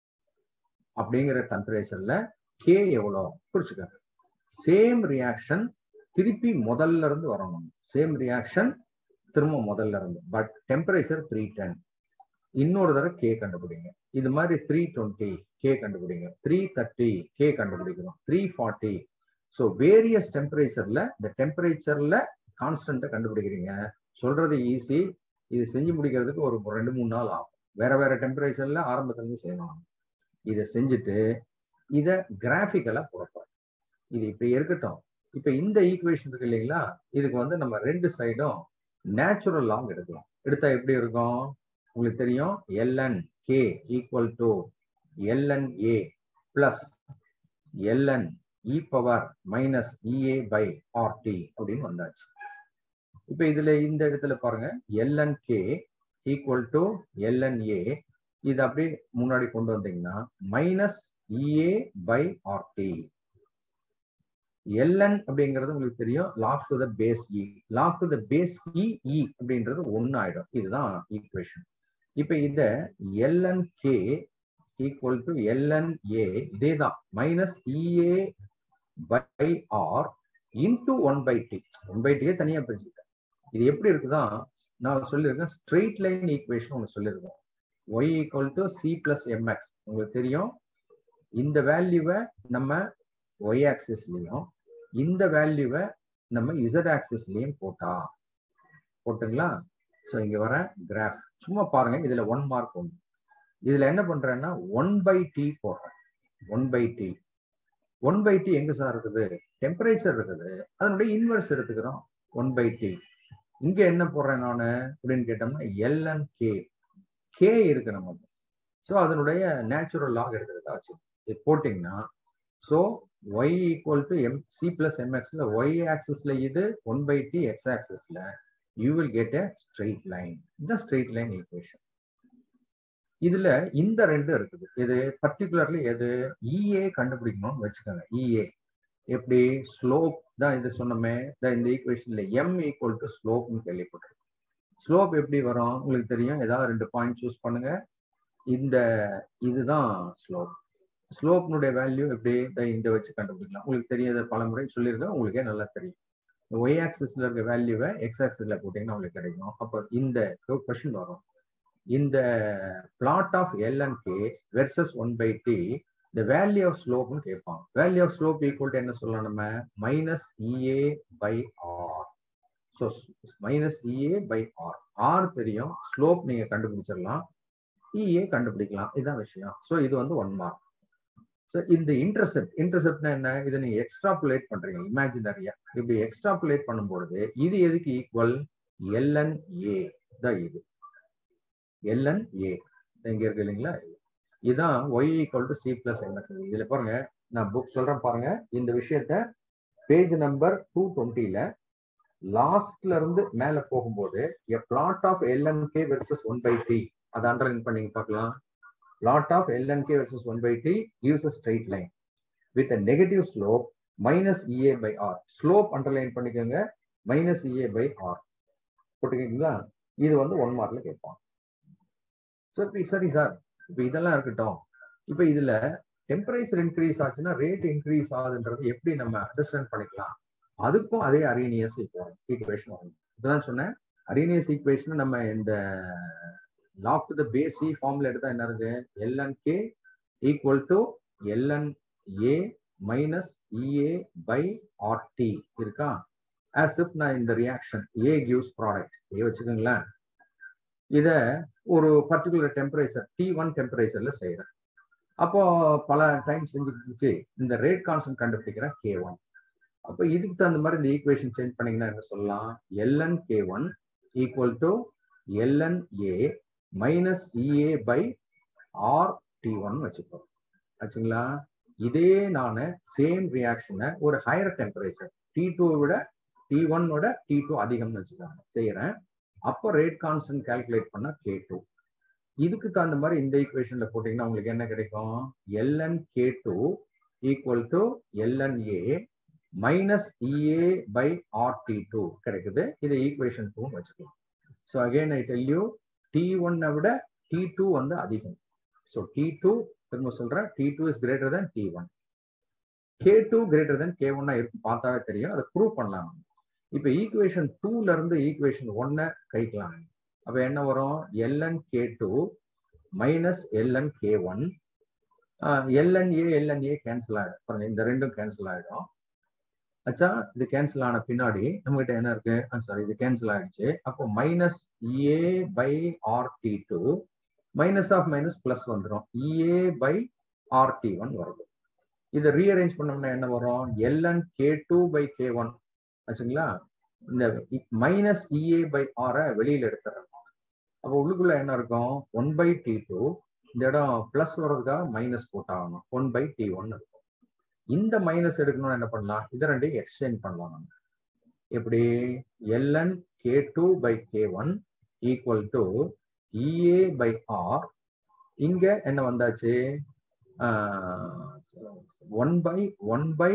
அப்படிங்கிற டெம்பரேச்சர்ல கே எவ்வளோ குறிச்சுக்கோங்க சேம் ரியாக்ஷன் திருப்பி முதல்ல இருந்து வரணும் சேம் ரியாக்ஷன் திரும்ப முதல்ல இருந்து பட் டெம்பரேச்சர் த்ரீ டென் இன்னொரு தடவை கே கண்டுபிடிங்க இது மாதிரி த்ரீ டுவெண்ட்டி கே கண்டுபிடிங்க த்ரீ தேர்ட்டி கே கண்டுபிடிக்கணும் த்ரீ ஃபார்ட்டி ஸோ வேரியஸ் டெம்பரேச்சர்ல இந்த டெம்பரேச்சர்ல கான்ஸ்டன்ட்டை கண்டுபிடிக்கிறீங்க சொல்றது ஈஸி இது செஞ்சு முடிக்கிறதுக்கு ஒரு ரெண்டு மூணு நாள் ஆகும் வேற வேற டெம்பரேச்சர்ல ஆரம்பத்துல இருந்து செய்யணும் இதை செஞ்சுட்டு இதை கிராஃபிக்கலா போடப்போம் இது இப்படி இருக்கட்டும் இப்ப இந்த ஈக்குவேஷன் இருக்கு இல்லைங்களா இதுக்கு வந்து நம்ம ரெண்டு சைடும் நேச்சுரல் லாங் எடுக்கலாம் எடுத்தா எப்படி இருக்கும் உங்களுக்கு தெரியும் ln K equal to LN A plus ln e power minus EA by RT அப்படின்னு வந்தாச்சு இப்ப இதுல இந்த இடத்துல பாருங்க ln K equal to LN A இது அப்படியே முன்னாடி கொண்டு வந்தீங்கன்னா minus EA by RT ln அப்படிங்கிறது உங்களுக்கு தெரியும் log to the base e log to the base e e அப்படின்றது ஒன்னு ஆயிடும் இதுதான் ஈக்குவேஷன் இப்ப இத ln K equal to LN A இதே தான் minus EA by R into one by T one by டியே தனியா பிரிச்சுக்கிட்டேன் இது எப்படி இருக்குதான் நான் சொல்லியிருக்கேன் ஸ்ட்ரெயிட் லைன் ஈக்குவேஷன் ஒன்று சொல்லியிருக்கோம் Y equal to C plus MX உங்களுக்கு தெரியும் இந்த வேல்யூவை நம்ம ஒய் ஆக்சிஸ்லயும் இந்த வேல்யூவை நம்ம இசட் ஆக்சிஸ்லயும் போட்டா போட்டுங்களா ஸோ இங்க வர கிராஃப் சும்மா பாருங்க இதுல ஒன் மார்க் ஒன்று இதுல என்ன பண்றேன்னா ஒன் பை டி போடுறேன் one by T one by T எங்க சார் இருக்குது டெம்பரேச்சர் இருக்குது அதனுடைய இன்வெர்ஸ் எடுத்துக்கிறோம் ஒன் பை டி இங்க என்ன போடுறேன் நான் அப்படின்னு கேட்டோம்னா எல்என் கே கே இருக்கு நமக்கு ஸோ அதனுடைய நேச்சுரல் லாக் எடுக்கிறதா வச்சு இது போட்டிங்கன்னா so Y equal to M C plus எம்எக்ஸ்ல ஒய் ஆக்சிஸ்ல இது ஒன் பை டி எக்ஸ் ஆக்சிஸ்ல you will get a straight line இந்த ஸ்ட்ரெயிட் லைன் ஈக்குவேஷன் இதுல இந்த ரெண்டு இருக்குது இது பர்டிகுலர்லி எது இஏ கண்டுபிடிக்கணும்னு வச்சுக்கோங்க இஏ எப்படி ஸ்லோப் தான் இது சொன்னோமே தான் இந்த ஈக்குவேஷன்ல எம் ஈக்குவல் டு ஸ்லோப்னு கேள்விப்பட்டிருக்கோம் ஸ்லோப் எப்படி வரும் உங்களுக்கு தெரியும் ஏதாவது ரெண்டு பாயிண்ட் சூஸ் பண்ணுங்க இந்த இதுதான் ஸ்லோப் ஸ்லோப்னுடைய வேல்யூ எப்படி தான் இந்த வச்சு கண்டுபிடிக்கலாம் உங்களுக்கு தெரியாத பல முறை சொல்லியிருக்கேன் உங்களுக்கே நல்லா தெரியும் ஒய் ஆக்சிஸ்ல இருக்க வேல்யூவை எக்ஸ் ஆக்சிஸ்ல போட்டீங்கன்னா உங்களுக்கு கிடைக்கும் அப்போ இந்த கொஷின் வரும் இந்த plot of L and K versus one by T இந்த வேல்யூ ஆஃப் ஸ்லோப்னு கேட்பாங்க value of slope equal to என்ன சொல்லலாம் நம்ம minus EA by R so minus EA by R R தெரியும் ஸ்லோப் நீங்க கண்டுபிடிச்சிடலாம் இஏ கண்டுபிடிக்கலாம் இதுதான் விஷயம் ஸோ இது வந்து ஒன் மார்க் ஸோ இந்த இன்டர்செப்ட் இன்டர்செப்ட்னா என்ன இதை நீங்க எக்ஸ்ட்ராப்புலேட் பண்றீங்க இமேஜினரியா இப்படி எக்ஸ்ட்ராப்புலேட் பண்ணும்பொழுது இது எதுக்கு ஈக்குவல் எல்என் ஏ தான் இது எல்என் ஏ இங்க இருக்கு இல்லைங்களா இதுதான் Y equal to C plus NS இதுல பாருங்க நான் புக் சொல்றேன் பாருங்க இந்த விஷயத்த பேஜ் நம்பர் டூ டுவெண்ட்டில லாஸ்ட்ல இருந்து மேல போகும்போது a plot of LNK versus one by T அதை அண்டர்லைன் பண்ணி பார்க்கலாம் plot of lnk versus 1 by t gives a straight line with a negative slope minus ea by r slope underline பண்ணிக்கோங்க minus ea by r போட்டுக்கீங்களா இது வந்து ஒன் மார்க்ல கேட்பான் ஸோ இப்போ சரி சார் இப்போ இதெல்லாம் இருக்கட்டும் இப்போ இதுல டெம்பரேச்சர் இன்க்ரீஸ் ஆச்சுன்னா ரேட் இன்க்ரீஸ் ஆகுதுன்றது எப்படி நம்ம அண்டர்ஸ்டாண்ட் பண்ணிக்கலாம் அதுக்கும் அதே அரீனியஸ் இப்போ ஈக்குவேஷன் வரும் இதுதான் சொன்னேன் அரீனியஸ் ஈக்குவேஷன் நம்ம இந்த லாக் டு த பேசி ஃபார்ம்ல எடுத்தா என்ன இருக்கு LN K equal to LN A minus EA by RT இருக்கா ஆஸ் இப் நான் இந்த reaction A gives product A வச்சுக்கோங்களேன் இத ஒரு பர்டிகுலர் டெம்பரேச்சர் டி ஒன் டெம்பரேச்சர்ல செய்யறேன் அப்போ பல டைம் செஞ்சு இந்த ரேட் கான்ஸ்டன்ட் கண்டுபிடிக்கிறேன் கே ஒன் அப்போ இதுக்கு தகுந்த மாதிரி இந்த ஈக்குவேஷன் சேஞ்ச் பண்ணீங்கன்னா என்ன சொல்லலாம் LN K one equal to LN A minus EA by R T one வச்சுக்கோ ஆச்சுங்களா இதே நான் சேம் ரியாக்ஷனை ஒரு ஹையர் டெம்பரேச்சர் டி டூ விட டி ஒன்னோட டி டூ அதிகம்னு வச்சுக்கோங்க செய்யறேன் அப்போ ரேட் கான்ஸ்டன்ட் கால்குலேட் பண்ணா கே டூ இதுக்கு தகுந்த மாதிரி இந்த ஈக்குவேஷன்ல போட்டீங்கன்னா உங்களுக்கு என்ன கிடைக்கும் LN K two equal to LN A minus EA by R T two கிடைக்குது இதை ஈக்குவேஷன் டூ வச்சுக்கலாம் so again I tell you T ஒன்னை விட டி டூ வந்து அதிகம் ஸோ டி டூ திரும்ப சொல்றேன் T two is greater than T one K two greater than K ஒன்னா இருக்கும் பார்த்தாவே தெரியும் அதை ப்ரூவ் பண்ணலாம் இப்போ ஈக்குவேஷன் டூல இருந்து ஈக்குவேஷன் ஒன்னை கழிக்கலாம் அப்போ என்ன வரும் LN K two minus LN K one LNA LNA cancel ஆகிடும் பாருங்க இந்த ரெண்டும் கேன்சல் ஆகிடும் அச்சா இது கேன்சல் ஆன பின்னாடி நம்ம கிட்ட என்ன இருக்கு சாரி இது கேன்சல் ஆயிடுச்சு அப்போ minus A by R T two minus of minus plus வந்துடும் EA by R T one வருது இதை ரீஅரேஞ்ச் பண்ணோம்னா என்ன வரும் LN K two by K one ஆச்சுங்களா இந்த மைனஸ் இஏ பை ஆரை வெளியில எடுத்துறோம் அப்போ உள்ளுக்குள்ள என்ன இருக்கும் ஒன் பை டி டூ இந்த இடம் பிளஸ் வர்றதுக்காக மைனஸ் போட்டாகணும் ஒன் பை டி ஒன் இருக்கும் இந்த மைனஸ் எடுக்கணும்னு என்ன பண்ணலாம் இதை ரெண்டையும் எக்ஸ்சேஞ்ச் பண்ணலாம் நம்ம எப்படி LN K two by K one equal to EA by R இங்க என்ன வந்தாச்சு one by one by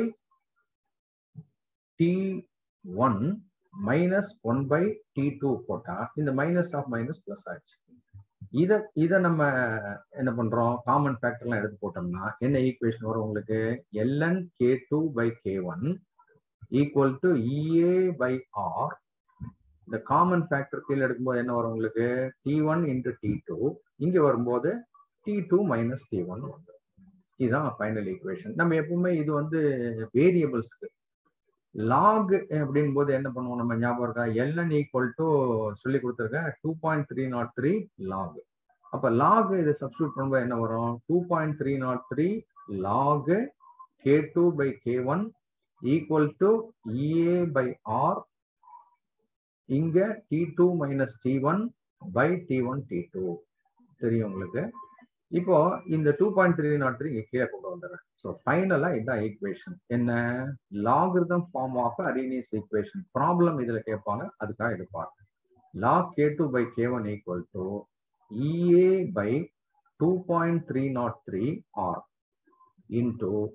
T one minus one by T two போட்டா இந்த மைனஸ் ஆஃப் மைனஸ் பிளஸ் ஆயிடுச்சு இதை இதை நம்ம என்ன பண்றோம் காமன் ஃபேக்டர்லாம் எடுத்து போட்டோம்னா என்ன ஈக்குவேஷன் வரும் உங்களுக்கு LN K two by K one equal to EA by R இந்த காமன் ஃபேக்டர் கீழே எடுக்கும்போது என்ன வரும் உங்களுக்கு T one into T two இங்க வரும்போது T two minus T one வந்துடும் இதுதான் ஃபைனல் ஈக்குவேஷன் நம்ம எப்பவுமே இது வந்து வேரியபிள்ஸ்க்கு லாக் அப்படின் போது என்ன பண்ணுவோம் நம்ம ஞாபகம் இருக்கா எல்என் ஈக்குவல் டு சொல்லி கொடுத்துருக்கேன் two point three not three log அப்ப லாக் இதை சப்ஸ்டியூட் பண்ணும்போது என்ன வரும் two point three not three log K two by K one equal to EA by R இங்க T two minus T one by T one T two தெரியும் உங்களுக்கு இப்போ இந்த two point three not three கீழே கொண்டு வந்துடுறேன் ஸோ ஃபைனலா இதான் ஈக்குவேஷன் என்ன logarithm form of Arrhenius equation problem இதுல கேட்பாங்க அதுக்காக இது பாருங்க log K two by K one equal to EA by two point three not three R into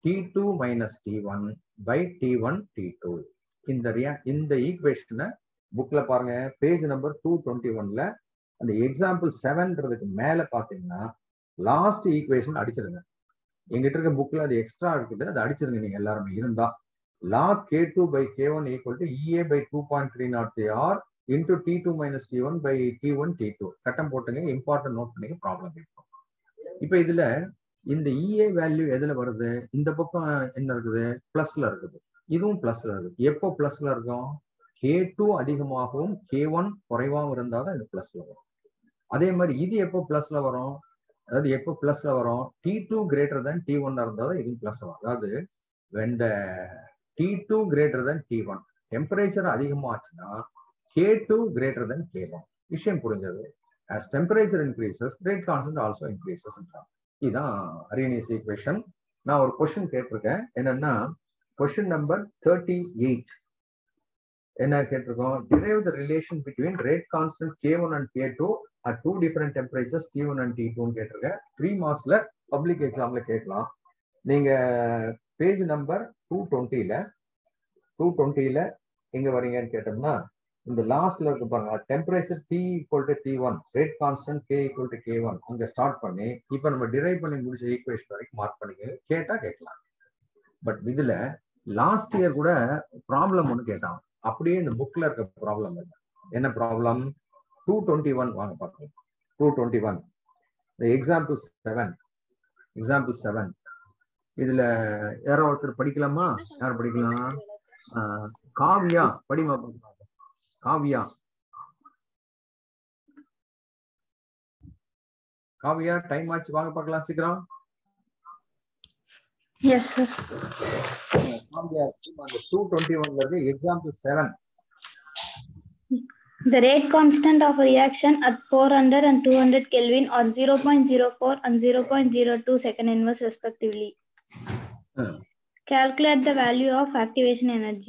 T two minus T one by T one T two இந்த ரியா இந்த ஈக்குவேஷனை புக்ல பாருங்க பேஜ் நம்பர் டூ டுவெண்ட்டி ஒன்ல அந்த எக்ஸாம்பிள் செவன்றதுக்கு மேல பாத்தீங்கன்னா லாஸ்ட் ஈக்குவேஷன் அடிச்சிருங்க எங்கிட்ட இருக்க புக்ல அது எக்ஸ்ட்ரா இருக்குது அதை அடிச்சிருங்க நீங்க எல்லாருமே இருந்தா log k2 by k1 equal to ea by 2.303 r into t2 minus t1 by t1 t2 கட்டம் போட்டுங்க இம்பார்ட்டன்ட் நோட் பண்ணிங்க ப்ராப்ளம் இருக்கும் இப்போ இதுல இந்த இஏ வேல்யூ எதுல வருது இந்த பக்கம் என்ன இருக்குது பிளஸ்ல இருக்குது இதுவும் பிளஸ்ல இருக்குது எப்போ பிளஸ்ல இருக்கும் கே டூ அதிகமாகவும் கே ஒன் குறைவாகவும் இருந்தால் தான் இது பிளஸ்ல வரும் அதே மாதிரி இது எப்போ பிளஸ்ல வரும் அதாவது எப்போ பிளஸ்ல வரும் T two greater than T one இருந்தால் தான் இதுவும் பிளஸ் வரும் அதாவது when the T2 greater than T1 temperature அதிகமாச்சுன்னா K2 greater than K1 விஷயம் புரிஞ்சது as temperature increases rate constant also increases இதுதான் அரியனியஸ் ஈக்குவேஷன் நான் ஒரு கொஸ்டின் கேட்டிருக்கேன் என்னன்னா கொஸ்டின் நம்பர் தேர்ட்டி எயிட் என்ன கேட்டிருக்கோம் derive the relation between rate constant K1 and K2 at two different temperatures T1 and T2 ன்னு கேட்டிருக்கேன் த்ரீ மார்க்ஸ்ல பப்ளிக் எக்ஸாம்ல கேட்கலாம் நீங்க பேஜ் நம்பர் டூ டுவெண்ட்டில டூ டுவெண்ட்டில எங்க வரீங்கன்னு கேட்டோம்னா இந்த லாஸ்ட்ல இருக்கு பாருங்க temperature T equal to T one rate constant K equal to K one அங்க ஸ்டார்ட் பண்ணி இப்போ நம்ம டிரைவ் பண்ணி முடிச்ச ஈக்குவேஷன் வரைக்கும் மார்க் பண்ணிக்க கேட்டா கேட்கலாம் பட் இதுல லாஸ்ட் இயர் கூட ப்ராப்ளம் ஒன்று கேட்டான் அப்படியே இந்த புக்ல இருக்க ப்ராப்ளம் இல்லை என்ன ப்ராப்ளம் டூ டுவெண்ட்டி ஒன் வாங்க பார்க்கலாம் டூ டுவெண்ட்டி ஒன் இந்த எக்ஸாம்பிள் செவன் எக்ஸாம்பிள் செவன் இதுல யாரோ ஒருத்தர் படிக்கலாமா யார் படிக்கலாம் ஆஹ் காவியா படிமா பார்க்கலாம். காவியா காவியா டைம் ஆச்சு வாங்க பார்க்கலாம் சீக்கிரம் Yes, sir. Kavya two twenty ஒன்ல இருக்கு example seven The rate constant of reaction at 400 and 200 Kelvin are 0.04 and 0.02 second inverse respectively. Calculate the value of activation energy.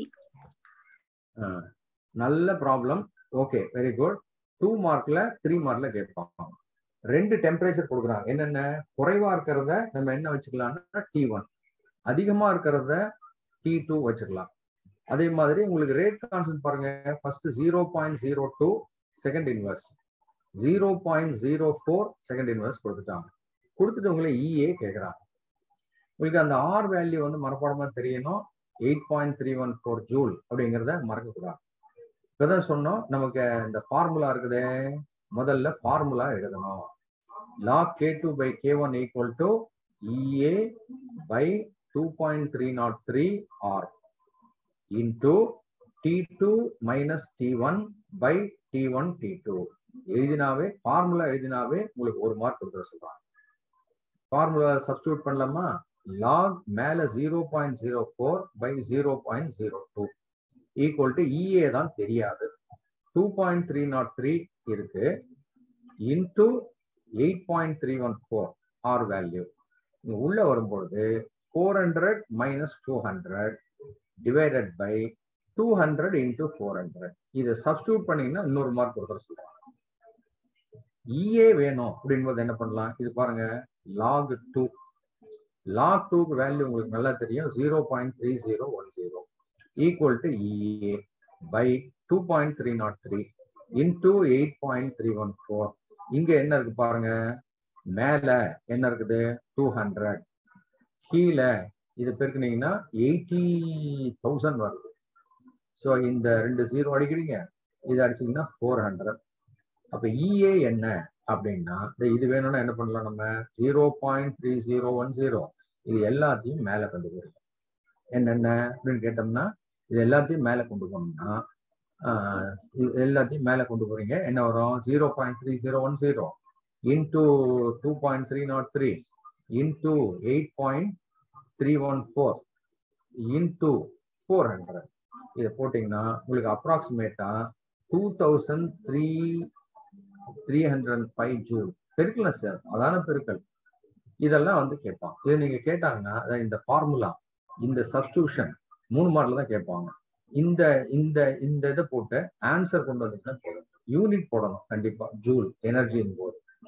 நல்ல problem okay very good two மார்க்ல த்ரீ மார்க்ல கேட்பாங்க ரெண்டு டெம்பரேச்சர் கொடுக்குறாங்க என்னென்ன குறைவா இருக்கிறத நம்ம என்ன வச்சுக்கலாம்னா டி ஒன் அதிகமா இருக்கிறத டி டூ வச்சுக்கலாம் அதே மாதிரி உங்களுக்கு ரேட் கான்சன்ட் பாருங்க first zero point zero two second inverse zero point zero four second inverse கொடுத்துட்டாங்க கொடுத்துட்டு உங்களை இஏ கேட்குறாங்க உங்களுக்கு அந்த ஆர் வேல்யூ வந்து மனப்பாடமா தெரியணும் eight point three one four joule அப்படிங்கிறத மறக்கக்கூடாது இப்பதான் சொன்னோம் நமக்கு இந்த ஃபார்முலா இருக்குதே முதல்ல ஃபார்முலா எழுதணும் log K two by K one equal to EA by two point three not three R into T two minus T one by T one T two எழுதினாவே ஃபார்முலா எழுதினாவே உங்களுக்கு ஒரு மார்க் கொடுத்துட சொல்றாங்க ஃபார்முலா சப்ஸ்டியூட் பண்ணலாமா லாக் மேல zero point zero four by zero point zero two equal to EA தான் தெரியாது two point three not three இருக்கு into eight point three one four R value உள்ள வரும்பொழுது four hundred minus two hundred divided by two hundred into four hundred இதை சப்ஸ்டியூட் பண்ணீங்கன்னா இன்னொரு மார்க் கொடுத்துட சொல்லுவாங்க இஏ வேணும் அப்படின்போது என்ன பண்ணலாம் இது பாருங்க லாக் டூ லாக் டூக்கு வேல்யூ உங்களுக்கு நல்லா தெரியும் zero point three zero one zero equal to EA by two point three not three into eight point three one four இங்க என்ன இருக்கு பாருங்க மேல என்ன இருக்குது டூ ஹண்ட்ரட் கீழே இது பெருக்குனீங்கன்னா எயிட்டி தௌசண்ட் வருது ஸோ இந்த ரெண்டு ஜீரோ அடிக்கிறீங்க இது அடிச்சீங்கன்னா ஃபோர் ஹண்ட்ரட் அப்ப இஏ என்ன அப்படின்னா இது வேணும்னா என்ன பண்ணலாம் நம்ம zero point three zero one zero இது எல்லாத்தையும் மேல கொண்டு போயிருங்க என்னென்ன அப்படின்னு கேட்டோம்னா இது எல்லாத்தையும் மேல கொண்டு போனோம்னா இது எல்லாத்தையும் மேல கொண்டு போறீங்க என்ன வரும் zero point three zero one zero into two point three not three into eight point three one four into four hundred இதை போட்டிங்கன்னா உங்களுக்கு அப்ராக்சிமேட்டா two thousand three three hundred five joule பெருக்கலாம் சார் அதான பெருக்கல் இதெல்லாம் வந்து கேட்பான் இது நீங்க கேட்டாங்கன்னா இந்த ஃபார்முலா இந்த சப்ஸ்டியூஷன் மூணு மார்க்ல தான் கேட்பாங்க இந்த இந்த இந்த இதை போட்டு ஆன்சர் கொண்டு வந்தீங்கன்னா போதும் யூனிட் போடணும் கண்டிப்பா ஜூல் எனர்ஜியின் போது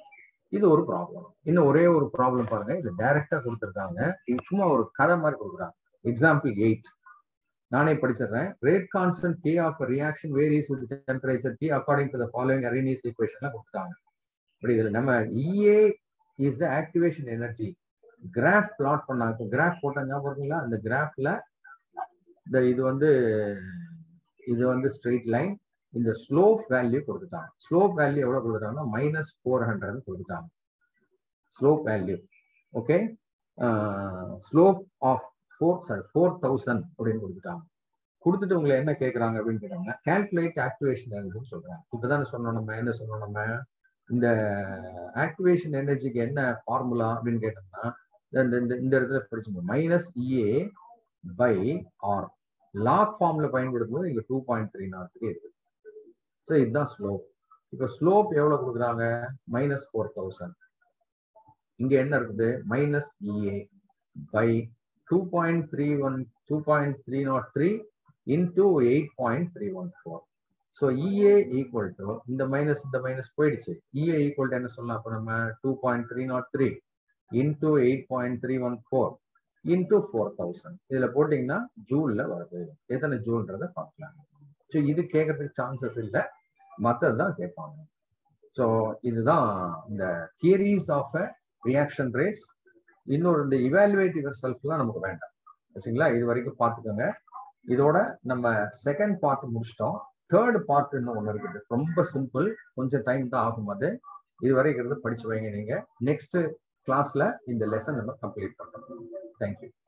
இது ஒரு ப்ராப்ளம் இன்னும் ஒரே ஒரு ப்ராப்ளம் பாருங்க இது டைரக்டா கொடுத்துருக்காங்க இது சும்மா ஒரு கதை மாதிரி கொடுக்குறாங்க எக்ஸாம்பிள் எயிட் நானே படிச்சிடுறேன் rate constant K of reaction varies with temperature T according to the following Arrhenius ஈக்குவேஷன்லாம் கொடுத்துட்டாங்க இப்படி இதுல நம்ம EA is the activation energy graph plot பண்ணாங்க இப்போ கிராஃப் போட்ட ஞாபகம் இருக்குங்களா அந்த கிராஃப்ல இந்த இது வந்து இது வந்து ஸ்ட்ரெயிட் லைன் இந்த ஸ்லோப் வேல்யூ கொடுத்துட்டாங்க ஸ்லோப் வேல்யூ எவ்வளவு கொடுத்துட்டாங்கன்னா மைனஸ் ஃபோர் ஹண்ட்ரட் கொடுத்துட்டாங்க slope value okay slope of four sorry four thousand அப்படின்னு கொடுத்துட்டாங்க கொடுத்துட்டு உங்களை என்ன கேட்குறாங்க அப்படின்னு கேட்டாங்க கால்குலேட் ஆக்டிவேஷன் எனர்ஜின்னு சொல்றாங்க இப்போதான் சொன்னோம் நம்ம என்ன சொன்னோம் நம்ம இந்த ஆக்டிவேஷன் எனர்ஜிக்கு என்ன ஃபார்முலா அப்படின்னு கேட்டோம்னா இந்த இந்த இந்த இடத்துல படிச்சுங்க minus EA by R log ஃபார்ம்ல பயன்படுத்தும் போது இங்க two point three not three இருக்கு ஸோ இதுதான் ஸ்லோப் இப்போ ஸ்லோப் எவ்வளவு கொடுக்குறாங்க மைனஸ் ஃபோர் தௌசண்ட் இங்க என்ன இருக்குது minus EA by two point three one two point three not three into eight point three one four so EA equal to இந்த மைனஸ் இந்த மைனஸ் போயிடுச்சு இஏ ஈக்குவல் டு என்ன சொல்லலாம் அப்போ நம்ம two point three not three into eight point three one four into four thousand இதுல போட்டீங்கன்னா ஜூன்ல வருது எத்தனை ஜூன்றத பார்க்கலாம் ஸோ இது கேட்கறதுக்கு சான்சஸ் இல்லை மற்றது தான் கேட்பாங்க ஸோ இதுதான் இந்த தியரிஸ் ஆஃப் ரியாக்ஷன் ரேட்ஸ் இன்னொரு இந்த இவாலுவேட் யுவர் செல்ஃப்லாம் நமக்கு வேண்டாம் சரிங்களா இது வரைக்கும் பார்த்துக்கோங்க இதோட நம்ம செகண்ட் பார்ட் முடிச்சிட்டோம் தேர்ட் பார்ட் இன்னும் ஒன்று இருக்குது ரொம்ப சிம்பிள் கொஞ்சம் டைம் தான் ஆகும் அது இது வரைக்கும் படிச்சு வைங்க நீங்க நெக்ஸ்ட் கிளாஸ்ல இந்த லெசன் நம்ம கம்ப்ளீட் பண்றோம் தேங்க்யூ